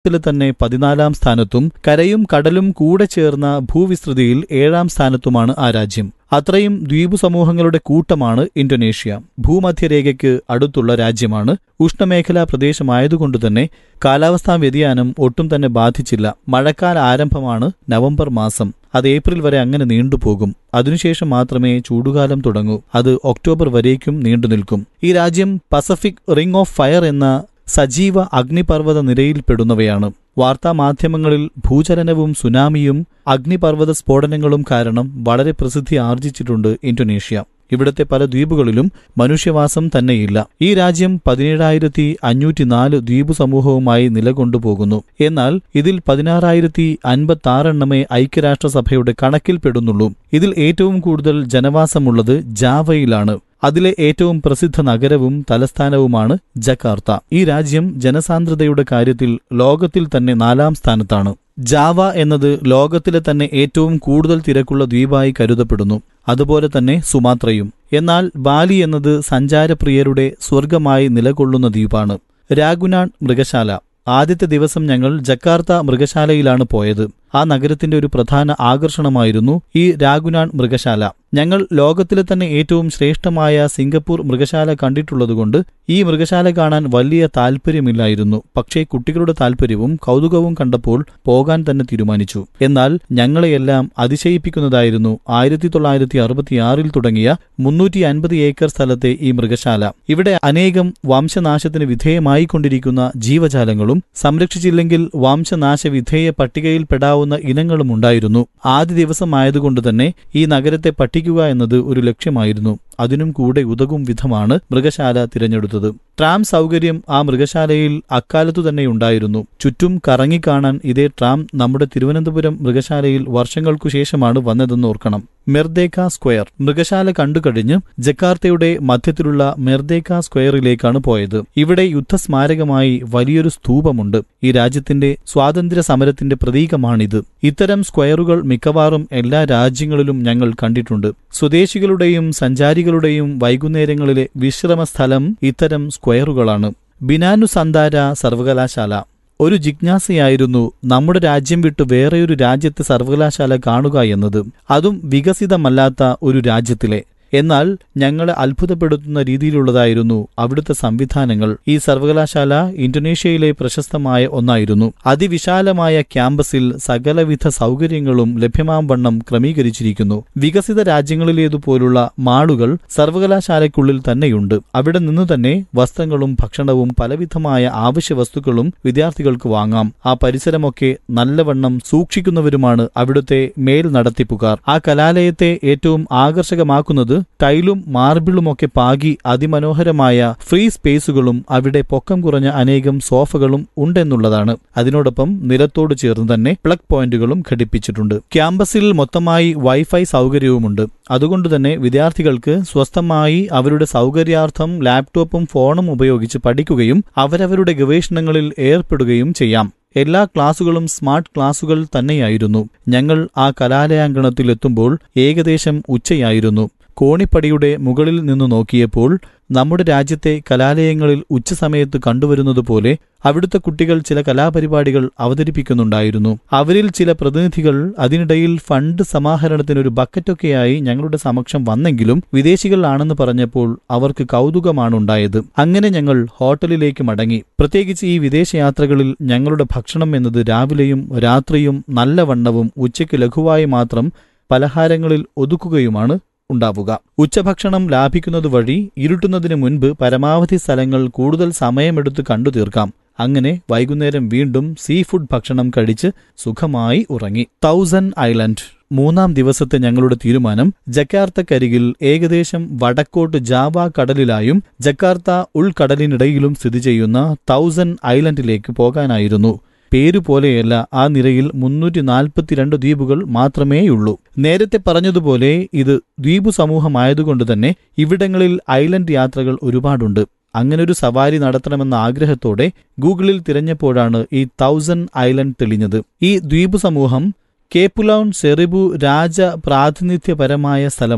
ത്തില് തന്നെ പതിനാലാം സ്ഥാനത്തും കരയും കടലും കൂടെ ചേർന്ന ഭൂവിസ്തൃതിയിൽ ഏഴാം സ്ഥാനത്തുമാണ് ആ രാജ്യം അത്രയും ദ്വീപ് സമൂഹങ്ങളുടെ കൂട്ടമാണ് ഇന്തോനേഷ്യ ഭൂമധ്യരേഖയ്ക്ക് അടുത്തുള്ള രാജ്യമാണ് ഉഷ്ണമേഖലാ പ്രദേശമായതുകൊണ്ട് തന്നെ കാലാവസ്ഥാ വ്യതിയാനം ഒട്ടും തന്നെ ബാധിച്ചില്ല മഴക്കാല ആരംഭമാണ് നവംബർ മാസം അത് ഏപ്രിൽ വരെ അങ്ങനെ നീണ്ടുപോകും അതിനുശേഷം മാത്രമേ ചൂടുകാലം തുടങ്ങൂ അത് ഒക്ടോബർ വരേക്കും നീണ്ടുനിൽക്കും ഈ രാജ്യം പസഫിക് റിംഗ് ഓഫ് ഫയർ എന്ന സജീവ അഗ്നിപർവ്വത നിരയിൽപ്പെടുന്നവയാണ് വാർത്താമാധ്യമങ്ങളിൽ ഭൂചലനവും സുനാമിയും അഗ്നിപർവ്വത സ്ഫോടനങ്ങളും കാരണം വളരെ പ്രസിദ്ധി ആർജിച്ചിട്ടുണ്ട് ഇന്തോനേഷ്യ ഇവിടത്തെ പല ദ്വീപുകളിലും മനുഷ്യവാസം തന്നെയില്ല ഈ രാജ്യം പതിനേഴായിരത്തി അഞ്ഞൂറ്റിനാല് ദ്വീപ് സമൂഹവുമായി നിലകൊണ്ടുപോകുന്നു എന്നാൽ ഇതിൽ പതിനാറായിരത്തി അൻപത്തി ആറെണ്ണമേ ഐക്യരാഷ്ട്രസഭയുടെ കണക്കിൽപ്പെടുന്നുള്ളൂ ഇതിൽ ഏറ്റവും കൂടുതൽ ജനവാസമുള്ളത് ജാവയിലാണ് അതിലെ ഏറ്റവും പ്രസിദ്ധ നഗരവും തലസ്ഥാനവുമാണ് ജക്കാർത്ത ഈ രാജ്യം ജനസാന്ദ്രതയുടെ കാര്യത്തിൽ ലോകത്തിൽ തന്നെ നാലാം സ്ഥാനത്താണ് ജാവ എന്നത് ലോകത്തിലെ തന്നെ ഏറ്റവും കൂടുതൽ തിരക്കുള്ള ദ്വീപായി കരുതപ്പെടുന്നു അതുപോലെ തന്നെ സുമാത്രയും എന്നാൽ ബാലി എന്നത് സഞ്ചാരപ്രിയരുടെ സ്വർഗമായി നിലകൊള്ളുന്ന ദ്വീപാണ് രാഗുനാൺ മൃഗശാല ആദ്യത്തെ ദിവസം ഞങ്ങൾ ജക്കാർത്ത മൃഗശാലയിലാണ് പോയത് ആ നഗരത്തിന്റെ ഒരു പ്രധാന ആകർഷണമായിരുന്നു ഈ രാഗുനാൺ മൃഗശാല ഞങ്ങൾ ലോകത്തിലെ തന്നെ ഏറ്റവും ശ്രേഷ്ഠമായ സിംഗപ്പൂർ മൃഗശാല കണ്ടിട്ടുള്ളതുകൊണ്ട് ഈ മൃഗശാല കാണാൻ വലിയ താല്പര്യമില്ലായിരുന്നു പക്ഷേ കുട്ടികളുടെ താല്പര്യവും കൗതുകവും കണ്ടപ്പോൾ പോകാൻ തന്നെ തീരുമാനിച്ചു എന്നാൽ ഞങ്ങളെയെല്ലാം അതിശയിപ്പിക്കുന്നതായിരുന്നു ആയിരത്തി തൊള്ളായിരത്തി അറുപത്തിയാറിൽ തുടങ്ങിയ മുന്നൂറ്റി അൻപത് ഏക്കർ സ്ഥലത്തെ ഈ മൃഗശാല ഇവിടെ അനേകം വംശനാശത്തിന് വിധേയമായിക്കൊണ്ടിരിക്കുന്ന ജീവജാലങ്ങളും സംരക്ഷിച്ചില്ലെങ്കിൽ വംശനാശ വിധേയ പട്ടികയിൽപ്പെടാവുന്ന ഇനങ്ങളും ഉണ്ടായിരുന്നു ആദ്യ ദിവസമായതുകൊണ്ട് തന്നെ ഈ നഗരത്തെ പഠിക്കുക എന്നത് ഒരു ലക്ഷ്യമായിരുന്നു അതിനും കൂടെ ഉതകും വിധമാണ് മൃഗശാല തിരഞ്ഞെടുത്തത് ട്രാം സൗകര്യം ആ മൃഗശാലയിൽ അക്കാലത്തു തന്നെ ഉണ്ടായിരുന്നു ചുറ്റും കറങ്ങിക്കാണാൻ ഇതേ ട്രാം നമ്മുടെ തിരുവനന്തപുരം മൃഗശാലയിൽ വർഷങ്ങൾക്കു ശേഷമാണ് വന്നതെന്ന് ഓർക്കണം മെർദേക്ക സ്ക്വയർ മൃഗശാല കണ്ടുകഴിഞ്ഞ് ജക്കാർത്തയുടെ മധ്യത്തിലുള്ള മെർദേക്ക സ്ക്വയറിലേക്കാണ് പോയത് ഇവിടെ യുദ്ധസ്മാരകമായി വലിയൊരു സ്തൂപമുണ്ട് ഈ രാജ്യത്തിന്റെ സ്വാതന്ത്ര്യ സമരത്തിന്റെ പ്രതീകമാണിത് ഇത്തരം സ്ക്വയറുകൾ മിക്കവാറും എല്ലാ രാജ്യങ്ങളിലും ഞങ്ങൾ കണ്ടിട്ടുണ്ട് സ്വദേശികളുടെയും സഞ്ചാരികളുടെയും വൈകുന്നേരങ്ങളിലെ വിശ്രമസ്ഥലം ഇത്തരം സ്ക്വയറുകളാണ് ബിനാനുസന്താര സർവകലാശാല ഒരു ജിജ്ഞാസയായിരുന്നു നമ്മുടെ രാജ്യം വിട്ട് വേറെയൊരു രാജ്യത്തെ സർവകലാശാല കാണുക എന്നത് അതും വികസിതമല്ലാത്ത ഒരു രാജ്യത്തിലെ എന്നാൽ ഞങ്ങളെ അത്ഭുതപ്പെടുത്തുന്ന രീതിയിലുള്ളതായിരുന്നു അവിടുത്തെ സംവിധാനങ്ങൾ ഈ സർവകലാശാല ഇന്തോനേഷ്യയിലെ പ്രശസ്തമായ ഒന്നായിരുന്നു അതിവിശാലമായ ക്യാമ്പസിൽ സകലവിധ സൗകര്യങ്ങളും ലഭ്യമാവണ്ണം ക്രമീകരിച്ചിരിക്കുന്നു വികസിത രാജ്യങ്ങളിലേതുപോലുള്ള മാളുകൾ സർവകലാശാലയ്ക്കുള്ളിൽ തന്നെയുണ്ട് അവിടെ നിന്നു തന്നെ വസ്ത്രങ്ങളും ഭക്ഷണവും പലവിധമായ ആവശ്യ വസ്തുക്കളും വിദ്യാർത്ഥികൾക്ക് വാങ്ങാം ആ പരിസരമൊക്കെ നല്ലവണ്ണം സൂക്ഷിക്കുന്നവരുമാണ് അവിടുത്തെ മേൽ നടത്തിപ്പുകാർ ആ കലാലയത്തെ ഏറ്റവും ആകർഷകമാക്കുന്നത് ടൈലും മാർബിളുമൊക്കെ പാകി അതിമനോഹരമായ ഫ്രീ സ്പേസുകളും അവിടെ പൊക്കം കുറഞ്ഞ അനേകം സോഫകളും ഉണ്ടെന്നുള്ളതാണ് അതിനോടൊപ്പം നിലത്തോട് ചേർന്ന് തന്നെ പ്ലഗ് പോയിന്റുകളും ഘടിപ്പിച്ചിട്ടുണ്ട് ക്യാമ്പസിൽ മൊത്തമായി വൈഫൈ സൗകര്യവുമുണ്ട് അതുകൊണ്ട് തന്നെ വിദ്യാർത്ഥികൾക്ക് സ്വസ്ഥമായി അവരുടെ സൗകര്യാർത്ഥം ലാപ്ടോപ്പും ഫോണും ഉപയോഗിച്ച് പഠിക്കുകയും അവരവരുടെ ഗവേഷണങ്ങളിൽ ഏർപ്പെടുകയും ചെയ്യാം എല്ലാ ക്ലാസുകളും സ്മാർട്ട് ക്ലാസുകൾ തന്നെയായിരുന്നു ഞങ്ങൾ ആ കലാലയാങ്കണത്തിൽ എത്തുമ്പോൾ ഏകദേശം ഉച്ചയായിരുന്നു കോണിപ്പടിയുടെ മുകളിൽ നിന്നു നോക്കിയപ്പോൾ നമ്മുടെ രാജ്യത്തെ കലാലയങ്ങളിൽ ഉച്ചസമയത്ത് കണ്ടുവരുന്നതുപോലെ അവിടുത്തെ കുട്ടികൾ ചില കലാപരിപാടികൾ അവതരിപ്പിക്കുന്നുണ്ടായിരുന്നു അവരിൽ ചില പ്രതിനിധികൾ അതിനിടയിൽ ഫണ്ട് സമാഹരണത്തിനൊരു ബക്കറ്റൊക്കെയായി ഞങ്ങളുടെ സമക്ഷം വന്നെങ്കിലും വിദേശികളാണെന്ന് പറഞ്ഞപ്പോൾ അവർക്ക് കൗതുകമാണുണ്ടായത് അങ്ങനെ ഞങ്ങൾ ഹോട്ടലിലേക്ക് മടങ്ങി പ്രത്യേകിച്ച് ഈ വിദേശയാത്രകളിൽ ഞങ്ങളുടെ ഭക്ഷണം എന്നത് രാവിലെയും രാത്രിയും നല്ലവണ്ണവും ഉച്ചയ്ക്ക് ലഘുവായി മാത്രം പലഹാരങ്ങളിൽ ഒതുക്കുകയുമാണ് ഉണ്ടാവുക ഉച്ചഭക്ഷണം ലാഭിക്കുന്നത് വഴി ഇരുട്ടുന്നതിന് മുൻപ് പരമാവധി സ്ഥലങ്ങൾ കൂടുതൽ സമയമെടുത്ത് കണ്ടു തീർക്കാം അങ്ങനെ വൈകുന്നേരം വീണ്ടും സീ ഫുഡ് ഭക്ഷണം കഴിച്ച് സുഖമായി ഉറങ്ങി തൗസൻഡ് ഐലൻഡ് മൂന്നാം ദിവസത്തെ ഞങ്ങളുടെ തീരുമാനം ജക്കാർത്തക്കരികിൽ ഏകദേശം വടക്കോട്ട് ജാവ കടലിലായും ജക്കാർത്ത ഉൾക്കടലിനിടയിലും സ്ഥിതി ചെയ്യുന്ന തൗസൻഡ് ഐലൻഡിലേക്ക് പോകാനായിരുന്നു പേരുപോലെയല്ല ആ നിരയിൽ മുന്നൂറ്റി നാൽപ്പത്തിരണ്ട് ദ്വീപുകൾ മാത്രമേയുള്ളൂ നേരത്തെ പറഞ്ഞതുപോലെ ഇത് ദ്വീപ് സമൂഹമായതുകൊണ്ട് തന്നെ ഇവിടങ്ങളിൽ ഐലൻഡ് യാത്രകൾ ഒരുപാടുണ്ട് അങ്ങനൊരു സവാരി നടത്തണമെന്ന ആഗ്രഹത്തോടെ ഗൂഗിളിൽ തിരഞ്ഞപ്പോഴാണ് ഈ തൗസൻഡ് ഐലൻഡ് തെളിഞ്ഞത് ഈ ദ്വീപ് സമൂഹം കേപ്പുലൗൺ സെറിബു രാജ പ്രാതിനിധ്യപരമായ സ്ഥലമാണ്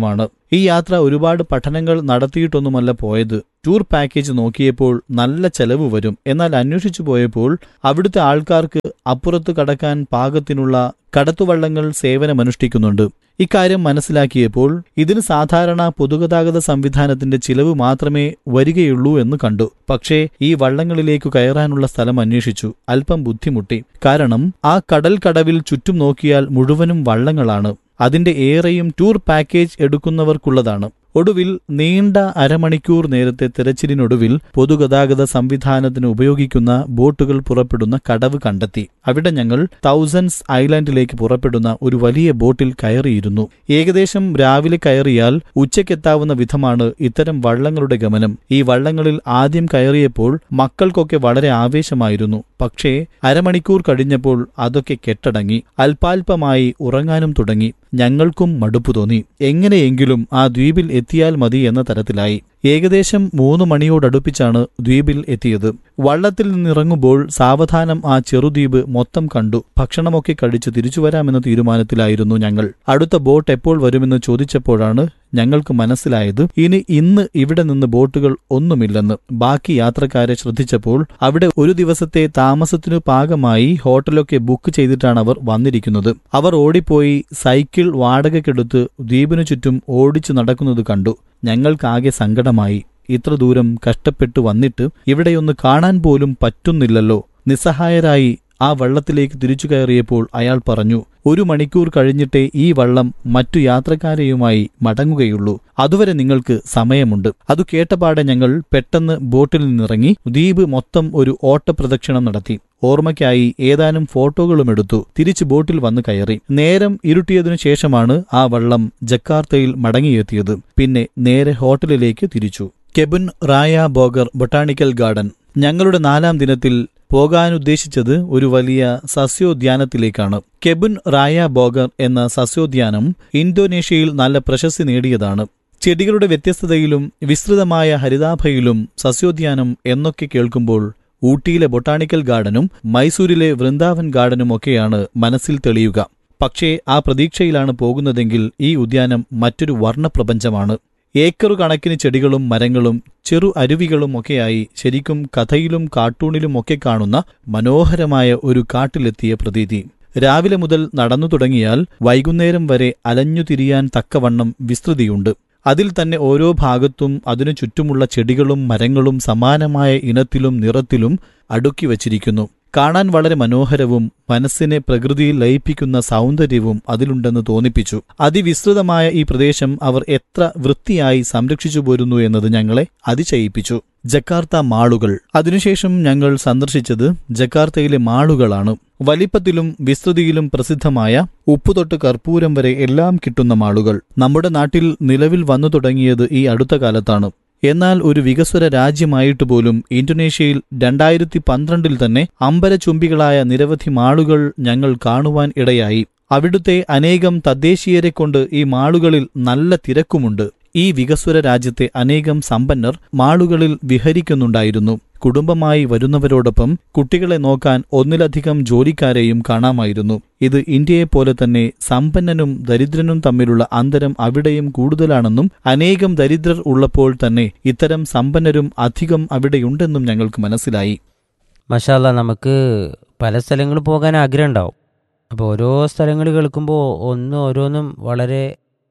ഈ യാത്ര ഒരുപാട് പഠനങ്ങൾ നടത്തിയിട്ടൊന്നുമല്ല പോയത് ടൂർ പാക്കേജ് നോക്കിയപ്പോൾ നല്ല ചെലവ് വരും എന്നാൽ അന്വേഷിച്ചു പോയപ്പോൾ അവിടുത്തെ ആൾക്കാർക്ക് അപ്പുറത്ത് കടക്കാൻ പാകത്തിനുള്ള കടത്തുവള്ളങ്ങൾ സേവനമനുഷ്ഠിക്കുന്നുണ്ട് ഇക്കാര്യം മനസ്സിലാക്കിയപ്പോൾ ഇതിന് സാധാരണ പൊതുഗതാഗത സംവിധാനത്തിന്റെ ചിലവ് മാത്രമേ വരികയുള്ളൂ എന്ന് കണ്ടു പക്ഷേ ഈ വള്ളങ്ങളിലേക്കു കയറാനുള്ള സ്ഥലം അന്വേഷിച്ചു അല്പം ബുദ്ധിമുട്ടി കാരണം ആ കടൽ കടവിൽ ചുറ്റും നോക്കിയാൽ മുഴുവനും വള്ളങ്ങളാണ് അതിന്റെ ഏറെയും ടൂർ പാക്കേജ് എടുക്കുന്നവർക്കുള്ളതാണ് ഒടുവിൽ നീണ്ട അരമണിക്കൂർ നേരത്തെ തെരച്ചിലിനൊടുവിൽ പൊതുഗതാഗത സംവിധാനത്തിന് ഉപയോഗിക്കുന്ന ബോട്ടുകൾ പുറപ്പെടുന്ന കടവ് കണ്ടെത്തി അവിടെ ഞങ്ങൾ തൗസൻഡ്സ് ഐലാൻഡിലേക്ക് പുറപ്പെടുന്ന ഒരു വലിയ ബോട്ടിൽ കയറിയിരുന്നു ഏകദേശം രാവിലെ കയറിയാൽ ഉച്ചയ്ക്കെത്താവുന്ന വിധമാണ് ഇത്തരം വള്ളങ്ങളുടെ ഗമനം ഈ വള്ളങ്ങളിൽ ആദ്യം കയറിയപ്പോൾ മക്കൾക്കൊക്കെ വളരെ ആവേശമായിരുന്നു പക്ഷേ അരമണിക്കൂർ കഴിഞ്ഞപ്പോൾ അതൊക്കെ കെട്ടടങ്ങി അല്പാൽപമായി ഉറങ്ങാനും തുടങ്ങി ഞങ്ങൾക്കും മടുപ്പു തോന്നി എങ്ങനെയെങ്കിലും ആ ദ്വീപിൽ എത്തിയാൽ മതി എന്ന തരത്തിലായി ഏകദേശം മൂന്ന് മണിയോടടുപ്പിച്ചാണ് ദ്വീപിൽ എത്തിയത് വള്ളത്തിൽ നിന്നിറങ്ങുമ്പോൾ സാവധാനം ആ ചെറുദ്വീപ് മൊത്തം കണ്ടു ഭക്ഷണമൊക്കെ കഴിച്ച് തിരിച്ചു വരാമെന്ന തീരുമാനത്തിലായിരുന്നു ഞങ്ങൾ അടുത്ത ബോട്ട് എപ്പോൾ വരുമെന്ന് ചോദിച്ചപ്പോഴാണ് ഞങ്ങൾക്ക് മനസ്സിലായത് ഇനി ഇന്ന് ഇവിടെ നിന്ന് ബോട്ടുകൾ ഒന്നുമില്ലെന്ന് ബാക്കി യാത്രക്കാരെ ശ്രദ്ധിച്ചപ്പോൾ അവിടെ ഒരു ദിവസത്തെ താമസത്തിനു പാകമായി ഹോട്ടലൊക്കെ ബുക്ക് ചെയ്തിട്ടാണ് അവർ വന്നിരിക്കുന്നത് അവർ ഓടിപ്പോയി സൈക്കിൾ വാടകയ്ക്കെടുത്ത് ദ്വീപിനു ചുറ്റും ഓടിച്ചു നടക്കുന്നത് കണ്ടു ഞങ്ങൾക്കാകെ സങ്കടമായി ഇത്ര ദൂരം കഷ്ടപ്പെട്ടു വന്നിട്ട് ഇവിടെയൊന്ന് കാണാൻ പോലും പറ്റുന്നില്ലല്ലോ നിസ്സഹായരായി ആ വള്ളത്തിലേക്ക് തിരിച്ചു കയറിയപ്പോൾ അയാൾ പറഞ്ഞു ഒരു മണിക്കൂർ കഴിഞ്ഞിട്ടേ ഈ വള്ളം മറ്റു യാത്രക്കാരെയുമായി മടങ്ങുകയുള്ളൂ അതുവരെ നിങ്ങൾക്ക് സമയമുണ്ട് അതു കേട്ടപാടെ ഞങ്ങൾ പെട്ടെന്ന് ബോട്ടിൽ നിന്നിറങ്ങി ദ്വീപ് മൊത്തം ഒരു ഓട്ടപ്രദക്ഷിണം നടത്തി ഓർമ്മയ്ക്കായി ഏതാനും ഫോട്ടോകളും എടുത്തു തിരിച്ചു ബോട്ടിൽ വന്ന് കയറി നേരം ഇരുട്ടിയതിനു ശേഷമാണ് ആ വള്ളം ജക്കാർത്തയിൽ മടങ്ങിയെത്തിയത് പിന്നെ നേരെ ഹോട്ടലിലേക്ക് തിരിച്ചു കെബുൻ റായ ബോഗർ ബൊട്ടാണിക്കൽ ഗാർഡൻ ഞങ്ങളുടെ നാലാം ദിനത്തിൽ പോകാനുദ്ദേശിച്ചത് ഒരു വലിയ സസ്യോദ്യാനത്തിലേക്കാണ് കെബുൻ റായ ബോഗർ എന്ന സസ്യോദ്യാനം ഇന്തോനേഷ്യയിൽ നല്ല പ്രശസ്തി നേടിയതാണ് ചെടികളുടെ വ്യത്യസ്തതയിലും വിസ്തൃതമായ ഹരിതാഭയിലും സസ്യോദ്യാനം എന്നൊക്കെ കേൾക്കുമ്പോൾ ഊട്ടിയിലെ ബൊട്ടാണിക്കൽ ഗാർഡനും മൈസൂരിലെ വൃന്ദാവൻ ഗാർഡനും ഒക്കെയാണ് മനസ്സിൽ തെളിയുക പക്ഷേ ആ പ്രതീക്ഷയിലാണ് പോകുന്നതെങ്കിൽ ഈ ഉദ്യാനം മറ്റൊരു വർണ്ണപ്രപഞ്ചമാണ് ഏക്കറു കണക്കിന് ചെടികളും മരങ്ങളും ചെറു അരുവികളും ഒക്കെയായി ശരിക്കും കഥയിലും കാർട്ടൂണിലും ഒക്കെ കാണുന്ന മനോഹരമായ ഒരു കാട്ടിലെത്തിയ പ്രതീതി രാവിലെ മുതൽ നടന്നു തുടങ്ങിയാൽ വൈകുന്നേരം വരെ അലഞ്ഞു തിരിയാൻ തക്കവണ്ണം വിസ്തൃതിയുണ്ട് അതിൽ തന്നെ ഓരോ ഭാഗത്തും അതിനു ചുറ്റുമുള്ള ചെടികളും മരങ്ങളും സമാനമായ ഇനത്തിലും നിറത്തിലും അടുക്കി വച്ചിരിക്കുന്നു കാണാൻ വളരെ മനോഹരവും മനസ്സിനെ പ്രകൃതിയിൽ ലയിപ്പിക്കുന്ന സൗന്ദര്യവും അതിലുണ്ടെന്ന് തോന്നിപ്പിച്ചു അതിവിസ്തൃതമായ ഈ പ്രദേശം അവർ എത്ര വൃത്തിയായി സംരക്ഷിച്ചു പോരുന്നു എന്നത് ഞങ്ങളെ അതിശയിപ്പിച്ചു ജക്കാർത്ത മാളുകൾ അതിനുശേഷം ഞങ്ങൾ സന്ദർശിച്ചത് ജക്കാർത്തയിലെ മാളുകളാണ് വലിപ്പത്തിലും വിസ്തൃതിയിലും പ്രസിദ്ധമായ ഉപ്പുതൊട്ട് കർപ്പൂരം വരെ എല്ലാം കിട്ടുന്ന മാളുകൾ നമ്മുടെ നാട്ടിൽ നിലവിൽ വന്നു തുടങ്ങിയത് ഈ അടുത്ത കാലത്താണ് എന്നാൽ ഒരു വികസ്വര രാജ്യമായിട്ട് പോലും ഇന്തോനേഷ്യയിൽ രണ്ടായിരത്തി പന്ത്രണ്ടിൽ തന്നെ അമ്പരചുംബികളായ നിരവധി മാളുകൾ ഞങ്ങൾ കാണുവാൻ ഇടയായി അവിടുത്തെ അനേകം തദ്ദേശീയരെ കൊണ്ട് ഈ മാളുകളിൽ നല്ല തിരക്കുമുണ്ട് ഈ വികസ്വര രാജ്യത്തെ അനേകം സമ്പന്നർ മാളുകളിൽ വിഹരിക്കുന്നുണ്ടായിരുന്നു കുടുംബമായി വരുന്നവരോടൊപ്പം കുട്ടികളെ നോക്കാൻ ഒന്നിലധികം ജോലിക്കാരെയും കാണാമായിരുന്നു ഇത് ഇന്ത്യയെപ്പോലെ തന്നെ സമ്പന്നനും ദരിദ്രനും തമ്മിലുള്ള അന്തരം അവിടെയും കൂടുതലാണെന്നും അനേകം ദരിദ്രർ ഉള്ളപ്പോൾ തന്നെ ഇത്തരം സമ്പന്നരും അധികം അവിടെയുണ്ടെന്നും ഞങ്ങൾക്ക് മനസ്സിലായി മഷാല്ല നമുക്ക് പല സ്ഥലങ്ങളിൽ പോകാൻ ആഗ്രഹം ഉണ്ടാവും അപ്പോൾ ഓരോ സ്ഥലങ്ങൾ കേൾക്കുമ്പോൾ ഒന്ന് ഓരോന്നും വളരെ